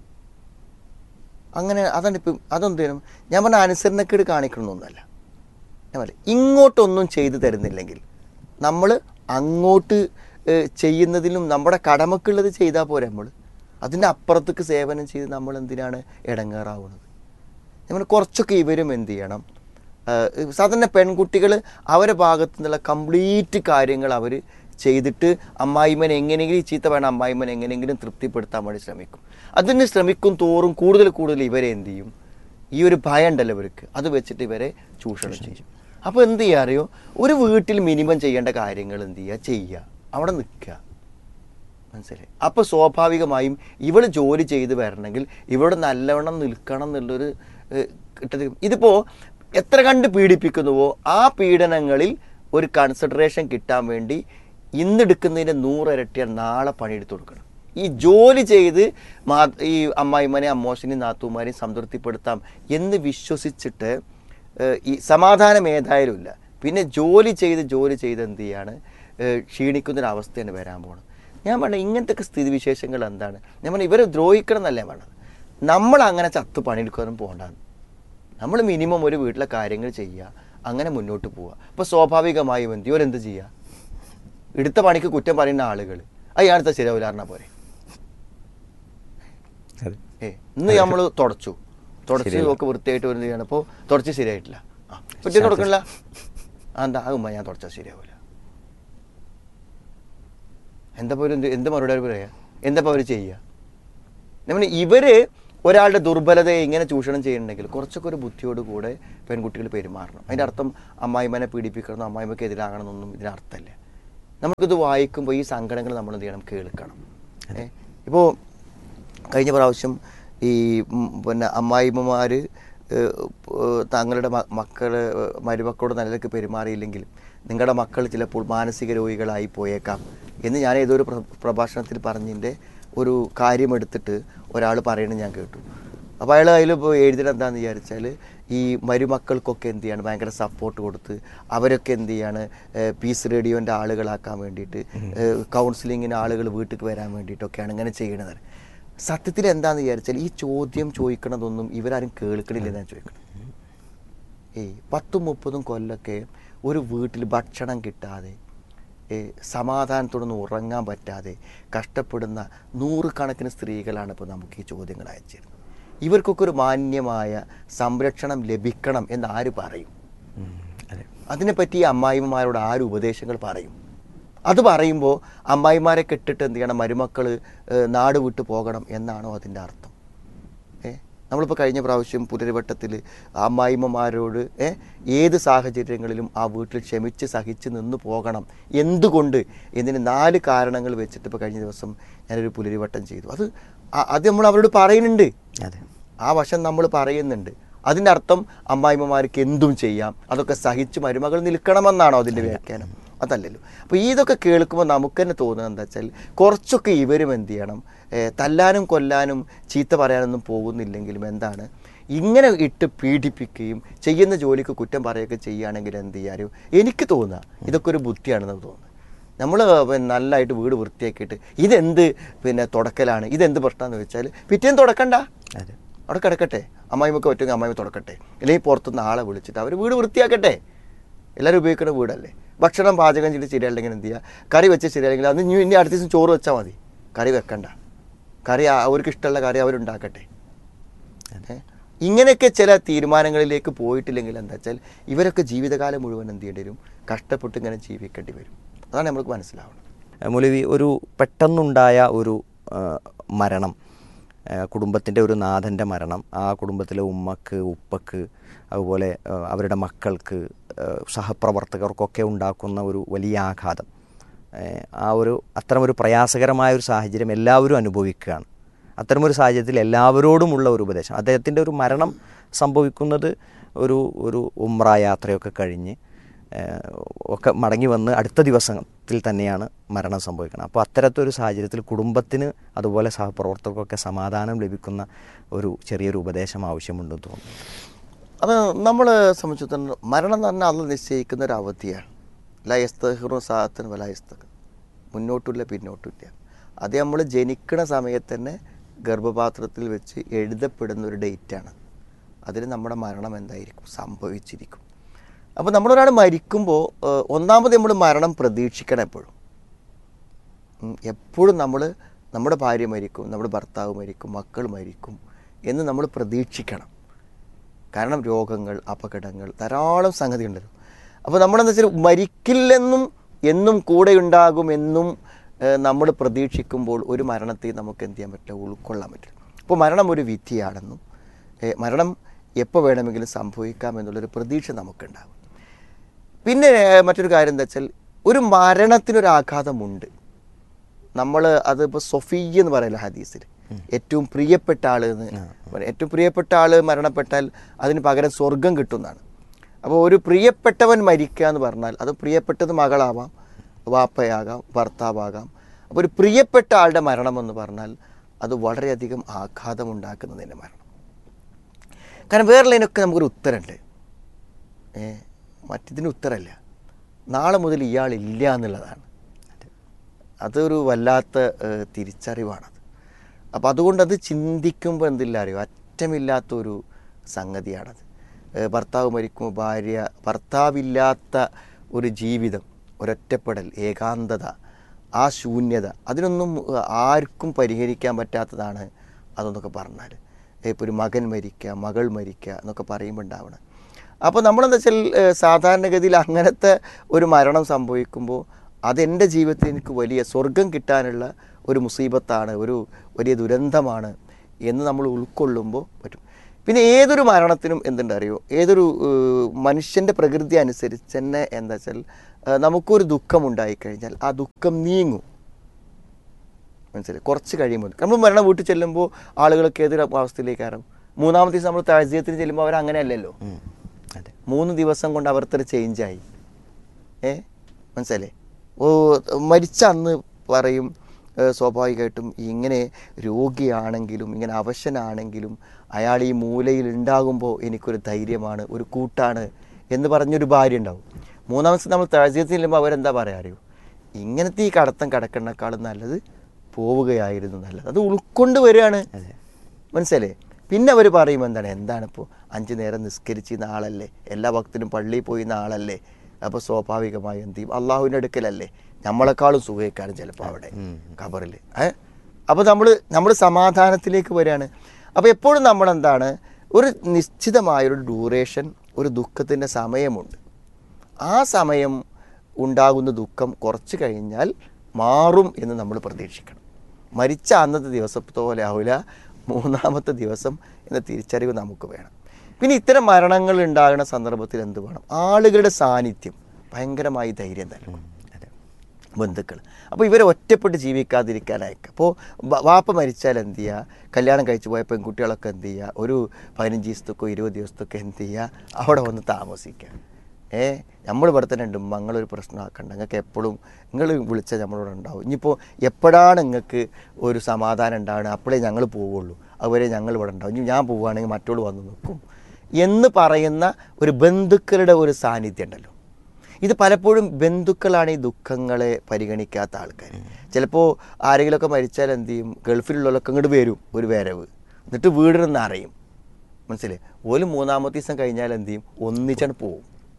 അങ്ങനെ അതാണ് ഇപ്പം അതൊന്നും ചെയ്യണം ഞാൻ പറഞ്ഞ അനുസരണക്കേട് കാണിക്കണമെന്നൊന്നുമല്ല ഞാൻ പറയാം ഇങ്ങോട്ടൊന്നും ചെയ്തു തരുന്നില്ലെങ്കിൽ നമ്മൾ അങ്ങോട്ട് ഏഹ്, ചെയ്യുന്നതിലും നമ്മുടെ കടമക്കുള്ളത് ചെയ്താൽ പോരെ നമ്മൾ അതിൻ്റെ അപ്പുറത്തേക്ക് സേവനം ചെയ്ത് നമ്മൾ എന്തിനാണ് ഇടങ്ങേറാവുന്നത് നമ്മൾ കുറച്ചൊക്കെ ഇവരും എന്ത് ചെയ്യണം ആഹ് സാധാരണ പെൺകുട്ടികൾ അവരെ ഭാഗത്തു നിന്നുള്ള കംപ്ലീറ്റ് കാര്യങ്ങൾ അവർ ചെയ്തിട്ട് അമ്മായിമ്മനെ എങ്ങനെയെങ്കിലും ഈ ചീത്ത വേണം അമ്മായിമ്മനെ എങ്ങനെയെങ്കിലും തൃപ്തിപ്പെടുത്താൻ വേണ്ടി ശ്രമിക്കും അതിന് ശ്രമിക്കും തോറും കൂടുതൽ കൂടുതൽ ഇവരെ എന്ത് ചെയ്യും ഈ ഒരു ഭയം ഉണ്ടല്ലോ ഇവർക്ക് അത് വെച്ചിട്ട് ഇവരെ ചൂഷണം ചെയ്യും അപ്പോൾ എന്ത് ചെയ്യുക അറിയോ ഒരു വീട്ടിൽ മിനിമം ചെയ്യേണ്ട കാര്യങ്ങൾ എന്ത് ചെയ്യുക ചെയ്യുക അവിടെ നിൽക്കുക മനസ്സിലായി അപ്പോൾ സ്വാഭാവികമായും ഇവൾ ജോലി ചെയ്ത് വരണമെങ്കിൽ ഇവിടെ നല്ലവണ്ണം നിൽക്കണം എന്നുള്ളൊരു ഏഹ്, കിട്ടത് ഇതിപ്പോൾ എത്ര കണ്ട് പീഡിപ്പിക്കുന്നുവോ ആ പീഡനങ്ങളിൽ ഒരു കൺസിഡറേഷൻ കിട്ടാൻ വേണ്ടി ഇന്നെടുക്കുന്നതിൻ്റെ നൂറിരട്ടിയാണ് നാളെ പണിയെടുത്ത് കൊടുക്കണം ഈ ജോലി ചെയ്ത് മാ ഈ അമ്മായിമ്മനെ അമ്മോശനെയും നാത്തൂമാരെയും സംതൃപ്തിപ്പെടുത്താം എന്ന് വിശ്വസിച്ചിട്ട് ഏഹ്, ഈ സമാധാനം ഏതായാലും ഇല്ല പിന്നെ ജോലി ചെയ്ത് ജോലി ചെയ്ത് എന്ത് ചെയ്യാണ് ഏഹ്, ക്ഷീണിക്കുന്നൊരവസ്ഥയാണ് വരാൻ പോകുന്നത് ഞാൻ പറഞ്ഞ ഇങ്ങനത്തെ സ്ഥിതിവിശേഷങ്ങൾ എന്താണ് ഞാൻ പറഞ്ഞ ഇവരെ ദ്രോഹിക്കണം എന്നല്ല ഞാൻ പറഞ്ഞത് നമ്മൾ അങ്ങനെ ചത്ത് പണിയെടുക്കാനും പോകണ്ടാന്ന് നമ്മൾ മിനിമം ഒരു വീട്ടിലെ കാര്യങ്ങൾ ചെയ്യുക അങ്ങനെ മുന്നോട്ട് പോവുക അപ്പോൾ സ്വാഭാവികമായും എന്ത് ഇവരെന്ത് ചെയ്യുക എടുത്ത പണിക്ക് കുറ്റം പറയുന്ന ആളുകൾ അയാളത്തെ ശരിയാവില്ല പറഞ്ഞാൽ പോരെ അതെ ഏ ഇന്ന് നമ്മൾ തുടച്ചു തുടച്ച് ഒക്കെ വൃത്തിയായിട്ട് വരുന്ന ചെയ്യണം അപ്പോൾ തുടച്ച് ശരിയായിട്ടില്ല ആ പറ്റി തുടക്കണില്ല ആ എന്താ ആകുമ്പോൾ ഞാൻ തുടച്ചാൽ ശരിയാവില്ല എന്താ പോലും എന്ത് എന്ത് മറുപടി അവർ പറയുക എന്താ അവർ ചെയ്യുക നമ്മൾ ഇവർ ഒരാളുടെ ദുർബലതയെ ഇങ്ങനെ ചൂഷണം ചെയ്യുന്നുണ്ടെങ്കിൽ കുറച്ചൊക്കെ ഒരു ബുദ്ധിയോട് കൂടെ പെൺകുട്ടികൾ പെരുമാറണം അതിൻ്റെ അർത്ഥം അമ്മായിമ്മനെ പീഡിപ്പിക്കണം അമ്മായിമ്മക്ക് എതിരാകണമെന്നൊന്നും ഇതിനർത്ഥമല്ല നമുക്കിത് വായിക്കുമ്പോൾ ഈ സങ്കടങ്ങൾ നമ്മൾ എന്ത് ചെയ്യണം കേൾക്കണം ഏ ഇപ്പോൾ കഴിഞ്ഞ പ്രാവശ്യം ഈ ഉം, പിന്നെ അമ്മായിമ്മമാർ തങ്ങളുടെ മ- മക്കള് മരുമക്കളോട് നല്ലതൊക്കെ പെരുമാറിയില്ലെങ്കിൽ നിങ്ങളുടെ മക്കൾ ചിലപ്പോൾ മാനസിക രോഗികളായി പോയേക്കാം എന്ന് ഞാൻ ഏതോ ഒരു പ്ര- പ്രഭാഷണത്തിൽ പറഞ്ഞതിൻ്റെ ഒരു കാര്യം എടുത്തിട്ട് ഒരാൾ പറയണത് ഞാൻ കേട്ടു അപ്പോൾ അയാൾ അതിൽ ഇപ്പോൾ എഴുതിയത് എന്താണെന്ന് വിചാരിച്ചാൽ ഈ മരുമക്കൾക്കൊക്കെ എന്ത് ചെയ്യാണ് ഭയങ്കര സപ്പോർട്ട് കൊടുത്ത് അവരൊക്കെ എന്ത് ചെയ്യാണ് ഏഹ് പീസ് റേഡിയോൻ്റെ ആളുകളാക്കാൻ വേണ്ടിയിട്ട് ഏഹ് കൗൺസിലിങ്ങിന് ആളുകൾ വീട്ടിലേക്ക് വരാൻ വേണ്ടിയിട്ടൊക്കെയാണ് ഇങ്ങനെ ചെയ്യണത് സത്യത്തിൽ എന്താണെന്ന് വിചാരിച്ചാൽ ഈ ചോദ്യം ചോദിക്കണതൊന്നും ഇവരാരും കേൾക്കണില്ല ഞാൻ ചോദിക്കണം ഏയ് പത്തും മുപ്പതും കൊല്ലൊക്കെ ഒരു വീട്ടിൽ ഭക്ഷണം കിട്ടാതെ ഏ, സമാധാനത്തോടൊന്നും ഉറങ്ങാൻ പറ്റാതെ കഷ്ടപ്പെടുന്ന നൂറുകണക്കിന് സ്ത്രീകളാണ് ഇപ്പോൾ നമുക്ക് ഈ ചോദ്യങ്ങൾ അയച്ചിരുന്നത് ഇവർക്കൊക്കെ ഒരു മാന്യമായ സംരക്ഷണം ലഭിക്കണം എന്ന് ആര് പറയും അതെ അതിനെപ്പറ്റി ഈ അമ്മായിമാരോട് ആര് ഉപദേശങ്ങൾ പറയും അത് പറയുമ്പോൾ അമ്മായിമാരെ കെട്ടിട്ട് എന്ത് ചെയ്യണം മരുമക്കൾ നാട് വിട്ടു പോകണം എന്നാണോ അതിൻ്റെ അർത്ഥം ഏ നമ്മളിപ്പോൾ കഴിഞ്ഞ പ്രാവശ്യം പുലരിവട്ടത്തിൽ അമ്മായിമ്മമാരോട് ഏ ഏത് സാഹചര്യങ്ങളിലും ആ വീട്ടിൽ ക്ഷമിച്ച് സഹിച്ച് നിന്ന് പോകണം എന്തുകൊണ്ട് എന്നതിന് നാല് കാരണങ്ങൾ വെച്ചിട്ട് ഇപ്പോൾ കഴിഞ്ഞ ദിവസം ഞാനൊരു പുലരിവട്ടം ചെയ്തു അത് ആ- അത് നമ്മൾ അവരോട് പറയുന്നുണ്ട് അതെ ആ വശം നമ്മൾ പറയുന്നുണ്ട് അതിൻ്റെ അർത്ഥം അമ്മായിമ്മമാർക്ക് എന്തും ചെയ്യാം അതൊക്കെ സഹിച്ച് മരുമകൾ നിൽക്കണമെന്നാണോ അതിൻ്റെ വ്യാഖ്യാനം അതല്ലല്ലോ അപ്പോൾ ഇതൊക്കെ കേൾക്കുമ്പോൾ നമുക്ക് തന്നെ തോന്നുന്നത് എന്താ വെച്ചാൽ കുറച്ചൊക്കെ ഇവരും എന്ത് ചെയ്യണം ഏഹ് തല്ലാനും കൊല്ലാനും ചീത്ത പറയാനൊന്നും പോകുന്നില്ലെങ്കിലും എന്താണ് ഇങ്ങനെ ഇട്ട് പീഡിപ്പിക്കുകയും ചെയ്യുന്ന ജോലിക്ക് കുറ്റം പറയുകയൊക്കെ ചെയ്യുകയാണെങ്കിൽ എന്ത് ചെയ്യാനും എനിക്ക് തോന്നുക ഇതൊക്കെ ഒരു ബുദ്ധിയാണെന്ന് തോന്നുന്നത് നമ്മൾ നല്ലതായിട്ട് വീട് വൃത്തിയാക്കിയിട്ട് ഇതെന്ത് പിന്നെ തുടക്കലാണ് ഇതെന്ത് പ്രശ്നമെന്ന് വെച്ചാൽ പിറ്റേന്ന് തുടക്കണ്ട അതെ അവിടെ കിടക്കട്ടെ അമ്മായിമൊക്കെ പറ്റുമെങ്കിൽ അമ്മായിമ തുടക്കട്ടെ അല്ലെങ്കിൽ പുറത്തുനിന്ന് ആളെ വിളിച്ചിട്ട് അവർ വീട് വൃത്തിയാക്കട്ടെ എല്ലാവരും ഉപയോഗിക്കുന്ന വീടല്ലേ ഭക്ഷണം പാചകം ചെയ്ത് ശരിയല്ലെങ്കിൽ എന്ത് ചെയ്യുക കറി വെച്ച് ശരിയല്ലെങ്കിൽ അത് ഇനി ഇനി അടുത്ത ദിവസം ചോറ് വെച്ചാൽ മതി കറി വെക്കണ്ട കറി ആ- അവർക്ക് ഇഷ്ടമുള്ള കറി അവരുണ്ടാക്കട്ടെ ഏ? ഇങ്ങനെയൊക്കെ ചില തീരുമാനങ്ങളിലേക്ക് പോയിട്ടില്ലെങ്കിൽ എന്താ വെച്ചാൽ ഇവരൊക്കെ ജീവിതകാലം മുഴുവൻ എന്ത് ചെയ്യേണ്ടി വരും കഷ്ടപ്പെട്ട് ഇങ്ങനെ ജീവിക്കേണ്ടി വരും അതാണ് നമുക്ക് മനസ്സിലാവുന്നത് മൗലവി ഒരു പെട്ടെന്നുണ്ടായ ഒരു ആ, മരണം കുടുംബത്തിൻ്റെ ഒരു നാഥൻ്റെ മരണം ആ കുടുംബത്തിലെ ഉമ്മക്ക് ഉപ്പക്ക് അതുപോലെ ആ, അവരുടെ മക്കൾക്ക് ആ, സഹപ്രവർത്തകർക്കൊക്കെ ഉണ്ടാക്കുന്ന ഒരു വലിയ ആഘാതം ഏ, ആ ഒരു അത്തരമൊരു പ്രയാസകരമായ ഒരു സാഹചര്യം എല്ലാവരും അനുഭവിക്കുകയാണ് അത്തരമൊരു സാഹചര്യത്തിൽ എല്ലാവരോടുമുള്ള ഒരു ഉപദേശം അദ്ദേഹത്തിൻ്റെ ഒരു മരണം സംഭവിക്കുന്നത് ഒരു ഒരു ഉമ്ര യാത്രയൊക്കെ കഴിഞ്ഞ് ഏഹ് ഒക്കെ മടങ്ങി വന്ന് അടുത്ത ദിവസത്തിൽ തന്നെയാണ് മരണം സംഭവിക്കുന്നത് അപ്പോൾ അത്തരത്തൊരു സാഹചര്യത്തിൽ കുടുംബത്തിന് അതുപോലെ സഹപ്രവർത്തകർക്കൊക്കെ സമാധാനം ലഭിക്കുന്ന ഒരു ചെറിയൊരു ഉപദേശം ആവശ്യമുണ്ടെന്ന് തോന്നുന്നു അത് നമ്മളെ സംബന്ധിച്ചിടത്തോളം മരണം എന്ന് പറഞ്ഞാൽ അന്ന് നിശ്ചയിക്കുന്ന ഒരു അവധിയാണ് ലയസ്തഹ്റു സാഹത്തിന് വലയസ്തക മുന്നോട്ടില്ല പിന്നോട്ടില്ല അത് നമ്മൾ ജനിക്കണ സമയത്ത് തന്നെ ഗർഭപാത്രത്തിൽ വെച്ച് എഴുതപ്പെടുന്ന ഒരു ഡേറ്റാണ് അതിൽ നമ്മുടെ മരണം എന്തായിരിക്കും സംഭവിച്ചിരിക്കും അപ്പോൾ നമ്മളൊരാൾ മരിക്കുമ്പോൾ ഏഹ്, ഒന്നാമത് നമ്മൾ മരണം പ്രതീക്ഷിക്കണം എപ്പോഴും ഉം, എപ്പോഴും നമ്മൾ നമ്മുടെ ഭാര്യ മരിക്കും നമ്മുടെ ഭർത്താവ് മരിക്കും മക്കൾ മരിക്കും എന്ന് നമ്മൾ പ്രതീക്ഷിക്കണം കാരണം രോഗങ്ങൾ അപകടങ്ങൾ ധാരാളം സംഗതി ഉണ്ടല്ലോ അപ്പോൾ നമ്മളെന്താ വെച്ചാൽ മരിക്കില്ലെന്നും എന്നും കൂടെ ഉണ്ടാകുമെന്നും നമ്മൾ പ്രതീക്ഷിക്കുമ്പോൾ ഒരു മരണത്തെ നമുക്ക് എന്ത് ചെയ്യാൻ പറ്റില്ല ഉൾക്കൊള്ളാൻ പറ്റില്ല അപ്പോൾ മരണം ഒരു വിധിയാണെന്നും ഏ, മരണം എപ്പോൾ വേണമെങ്കിലും സംഭവിക്കാം എന്നുള്ളൊരു പ്രതീക്ഷ നമുക്കുണ്ടാകും പിന്നെ ഏ, മറ്റൊരു കാര്യം എന്താ വെച്ചാൽ ഒരു മരണത്തിനൊരു ആഘാതമുണ്ട് നമ്മൾ അതിപ്പോൾ സൊഫീ എന്ന് പറയല്ലോ ഹദീസിൽ ഏറ്റവും പ്രിയപ്പെട്ട ആൾ എന്ന് പറയും. ഏറ്റവും പ്രിയപ്പെട്ട ആൾ മരണപ്പെട്ടാൽ അതിന് പകരം സ്വർഗം കിട്ടുന്നതാണ് അപ്പോൾ ഒരു പ്രിയപ്പെട്ടവൻ മരിക്കുക എന്ന് പറഞ്ഞാൽ അത് പ്രിയപ്പെട്ടത് മകളാവാം വാപ്പയാകാം ഭർത്താവാകാം അപ്പോൾ ഒരു പ്രിയപ്പെട്ട ആളുടെ മരണം എന്ന് പറഞ്ഞാൽ അത് വളരെയധികം ആഘാതം ഉണ്ടാക്കുന്നതിൻ്റെ മരണം കാരണം വേറെയുള്ളതിനൊക്കെ നമുക്കൊരു ഉത്തരമുണ്ട് ഏ മറ്റിതിന് ഉത്തരമല്ല നാളെ മുതൽ ഇയാളില്ല എന്നുള്ളതാണ് അതൊരു വല്ലാത്ത ഏഹ്, തിരിച്ചറിവാണത് അപ്പോൾ അതുകൊണ്ട് അത് ചിന്തിക്കുമ്പോൾ എന്തില്ല അറിയോ അറ്റമില്ലാത്തൊരു സംഗതിയാണത് ഏഹ്, ഭർത്താവ് മരിക്കുമ്പോൾ ഭാര്യ ഭർത്താവില്ലാത്ത ഒരു ജീവിതം ഒരൊറ്റപ്പെടൽ ഏകാന്തത ആ ശൂന്യത അതിനൊന്നും ഏഹ്, ആർക്കും പരിഹരിക്കാൻ പറ്റാത്തതാണ് അതെന്നൊക്കെ പറഞ്ഞാൽ ഇപ്പോൾ ഒരു മകൻ മരിക്കുക മകൾ മരിക്കുക എന്നൊക്കെ പറയുമ്പോൾ ഉണ്ടാവണം അപ്പോൾ നമ്മളെന്താ വെച്ചാൽ ഏഹ്, സാധാരണഗതിയിൽ അങ്ങനത്തെ ഒരു മരണം സംഭവിക്കുമ്പോൾ അതെൻ്റെ ജീവിതത്തിൽ എനിക്ക് വലിയ സ്വർഗം കിട്ടാനുള്ള ഒരു മുസീബത്താണ് ഒരു വലിയ ദുരന്തമാണ് എന്ന് നമ്മൾ ഉൾക്കൊള്ളുമ്പോൾ പറ്റും പിന്നെ ഏതൊരു മരണത്തിനും എന്തുണ്ട് അറിയോ ഏതൊരു ഏഹ്, മനുഷ്യൻ്റെ പ്രകൃതി അനുസരിച്ച് തന്നെ എന്താ വെച്ചാൽ ഏഹ്, നമുക്കൊരു ദുഃഖം ഉണ്ടായിക്കഴിഞ്ഞാൽ ആ ദുഃഖം നീങ്ങും മനസ്സിലായി കുറച്ച് കഴിയുമ്പോൾ നമ്മൾ മരണ വീട്ടിൽ ചെല്ലുമ്പോൾ ആളുകളൊക്കെ ഏതൊരു അവസ്ഥയിലേക്ക് ഇറങ്ങും മൂന്നാമത്തെ ദിവസം നമ്മൾ താഴ്ചയത്തിന് ചെല്ലുമ്പോൾ അവർ അങ്ങനെ അല്ലല്ലോ ഉം. അതെ മൂന്ന് ദിവസം കൊണ്ട് അവർക്കൊരു ചേഞ്ചായി ഏ മനസ്സിലേ ഓ മരിച്ച അന്ന് പറയും ഏ, സ്വാഭാവികമായിട്ടും ഇങ്ങനെ രോഗിയാണെങ്കിലും ഇങ്ങനെ അവശനാണെങ്കിലും അയാൾ ഈ മൂലയിൽ ഉണ്ടാകുമ്പോൾ എനിക്കൊരു ധൈര്യമാണ് ഒരു കൂട്ടാണ് എന്ന് പറഞ്ഞൊരു ഭാര്യ ഉണ്ടാവും മൂന്നാമത്തെ നമ്മൾ താഴ്ചയത്തിൽ ചെല്ലുമ്പോൾ അവരെന്താ പറയാ അറിയോ ഇങ്ങനത്തെ ഈ കടത്തം കിടക്കുന്നേക്കാളും നല്ലത് പോവുകയായിരുന്നു നല്ലത് അത് ഉൾക്കൊണ്ട് വരികയാണ് മനസ്സിലേ പിന്നെ അവർ പറയും എന്താണ് എന്താണിപ്പോൾ അഞ്ച് നേരം നിസ്കരിച്ചിരുന്ന ആളല്ലേ എല്ലാ ഭക്തനും പള്ളിയിൽ പോയിരുന്ന ആളല്ലേ അപ്പോൾ സ്വാഭാവികമായി എന്ത് ചെയ്യും അള്ളാഹുവിൻ്റെ അടുക്കലല്ലേ നമ്മളെക്കാളും സുഖക്കാരും ചിലപ്പോൾ അവിടെ ഖബറിൽ ഏ അപ്പോൾ നമ്മൾ നമ്മൾ സമാധാനത്തിലേക്ക് വരികയാണ് അപ്പോൾ എപ്പോഴും നമ്മളെന്താണ് ഒരു നിശ്ചിതമായൊരു ഡ്യൂറേഷൻ ഒരു ദുഃഖത്തിൻ്റെ സമയമുണ്ട് ആ സമയം ഉണ്ടാകുന്ന ദുഃഖം കുറച്ച് കഴിഞ്ഞാൽ മാറും എന്ന് നമ്മൾ പ്രതീക്ഷിക്കണം മരിച്ച അന്നത്തെ ദിവസത്തോലെ ആവില്ല മൂന്നാമത്തെ ദിവസം എന്ന തിരിച്ചറിവ് നമുക്ക് വേണം പിന്നെ ഇത്തരം മരണങ്ങൾ ഉണ്ടാകുന്ന സന്ദർഭത്തിൽ എന്ത് വേണം ആളുകളുടെ സാന്നിധ്യം ഭയങ്കരമായി ധൈര്യം നൽകും ബന്ധുക്കൾ അപ്പോൾ ഇവരെ ഒറ്റപ്പെട്ട് ജീവിക്കാതിരിക്കാനായിരിക്കും അപ്പോൾ വാപ്പ മരിച്ചാൽ എന്ത് ചെയ്യുക കല്യാണം കഴിച്ചു പോയ പെൺകുട്ടികളൊക്കെ എന്ത് ചെയ്യുക ഒരു പതിനഞ്ച് ദിവസത്തേക്കോ ഇരുപത് ദിവസത്തേക്കോ എന്ത് ചെയ്യുക അവിടെ വന്ന് താമസിക്കുക ഏ നമ്മൾ ഇവിടെ തന്നെ ഉണ്ട് മങ്ങളൊരു പ്രശ്നമാക്കണ്ട നിങ്ങൾക്ക് എപ്പോഴും നിങ്ങൾ വിളിച്ചാൽ നമ്മളോട് ഉണ്ടാവും ഇനിയിപ്പോൾ എപ്പോഴാണ് നിങ്ങൾക്ക് ഒരു സമാധാനം ഉണ്ടാവുക അപ്പോഴേ ഞങ്ങൾ പോവുള്ളൂ അതുവരെ ഞങ്ങൾ ഇവിടെ ഉണ്ടാവും ഇനി ഞാൻ പോവുകയാണെങ്കിൽ മറ്റോട് വന്ന് നിൽക്കും എന്ന് പറയുന്ന ഒരു ബന്ധുക്കളുടെ ഒരു സാന്നിധ്യം ഉണ്ടല്ലോ ഇത് പലപ്പോഴും ബന്ധുക്കളാണ് ഈ ദുഃഖങ്ങളെ പരിഗണിക്കാത്ത ആൾക്കാർ ചിലപ്പോൾ ആരെങ്കിലുമൊക്കെ മരിച്ചാൽ എന്ത് ചെയ്യും ഗൾഫിലുള്ളവരൊക്കെ ഇങ്ങോട്ട് വരും ഒരു വരവ് എന്നിട്ട് വീടിനെന്ന് അറിയും മനസ്സിലായി ഒരു മൂന്നാമത്തെ ദിവസം കഴിഞ്ഞാൽ എന്ത് ചെയ്യും ഒന്നിച്ചാണ് പോവും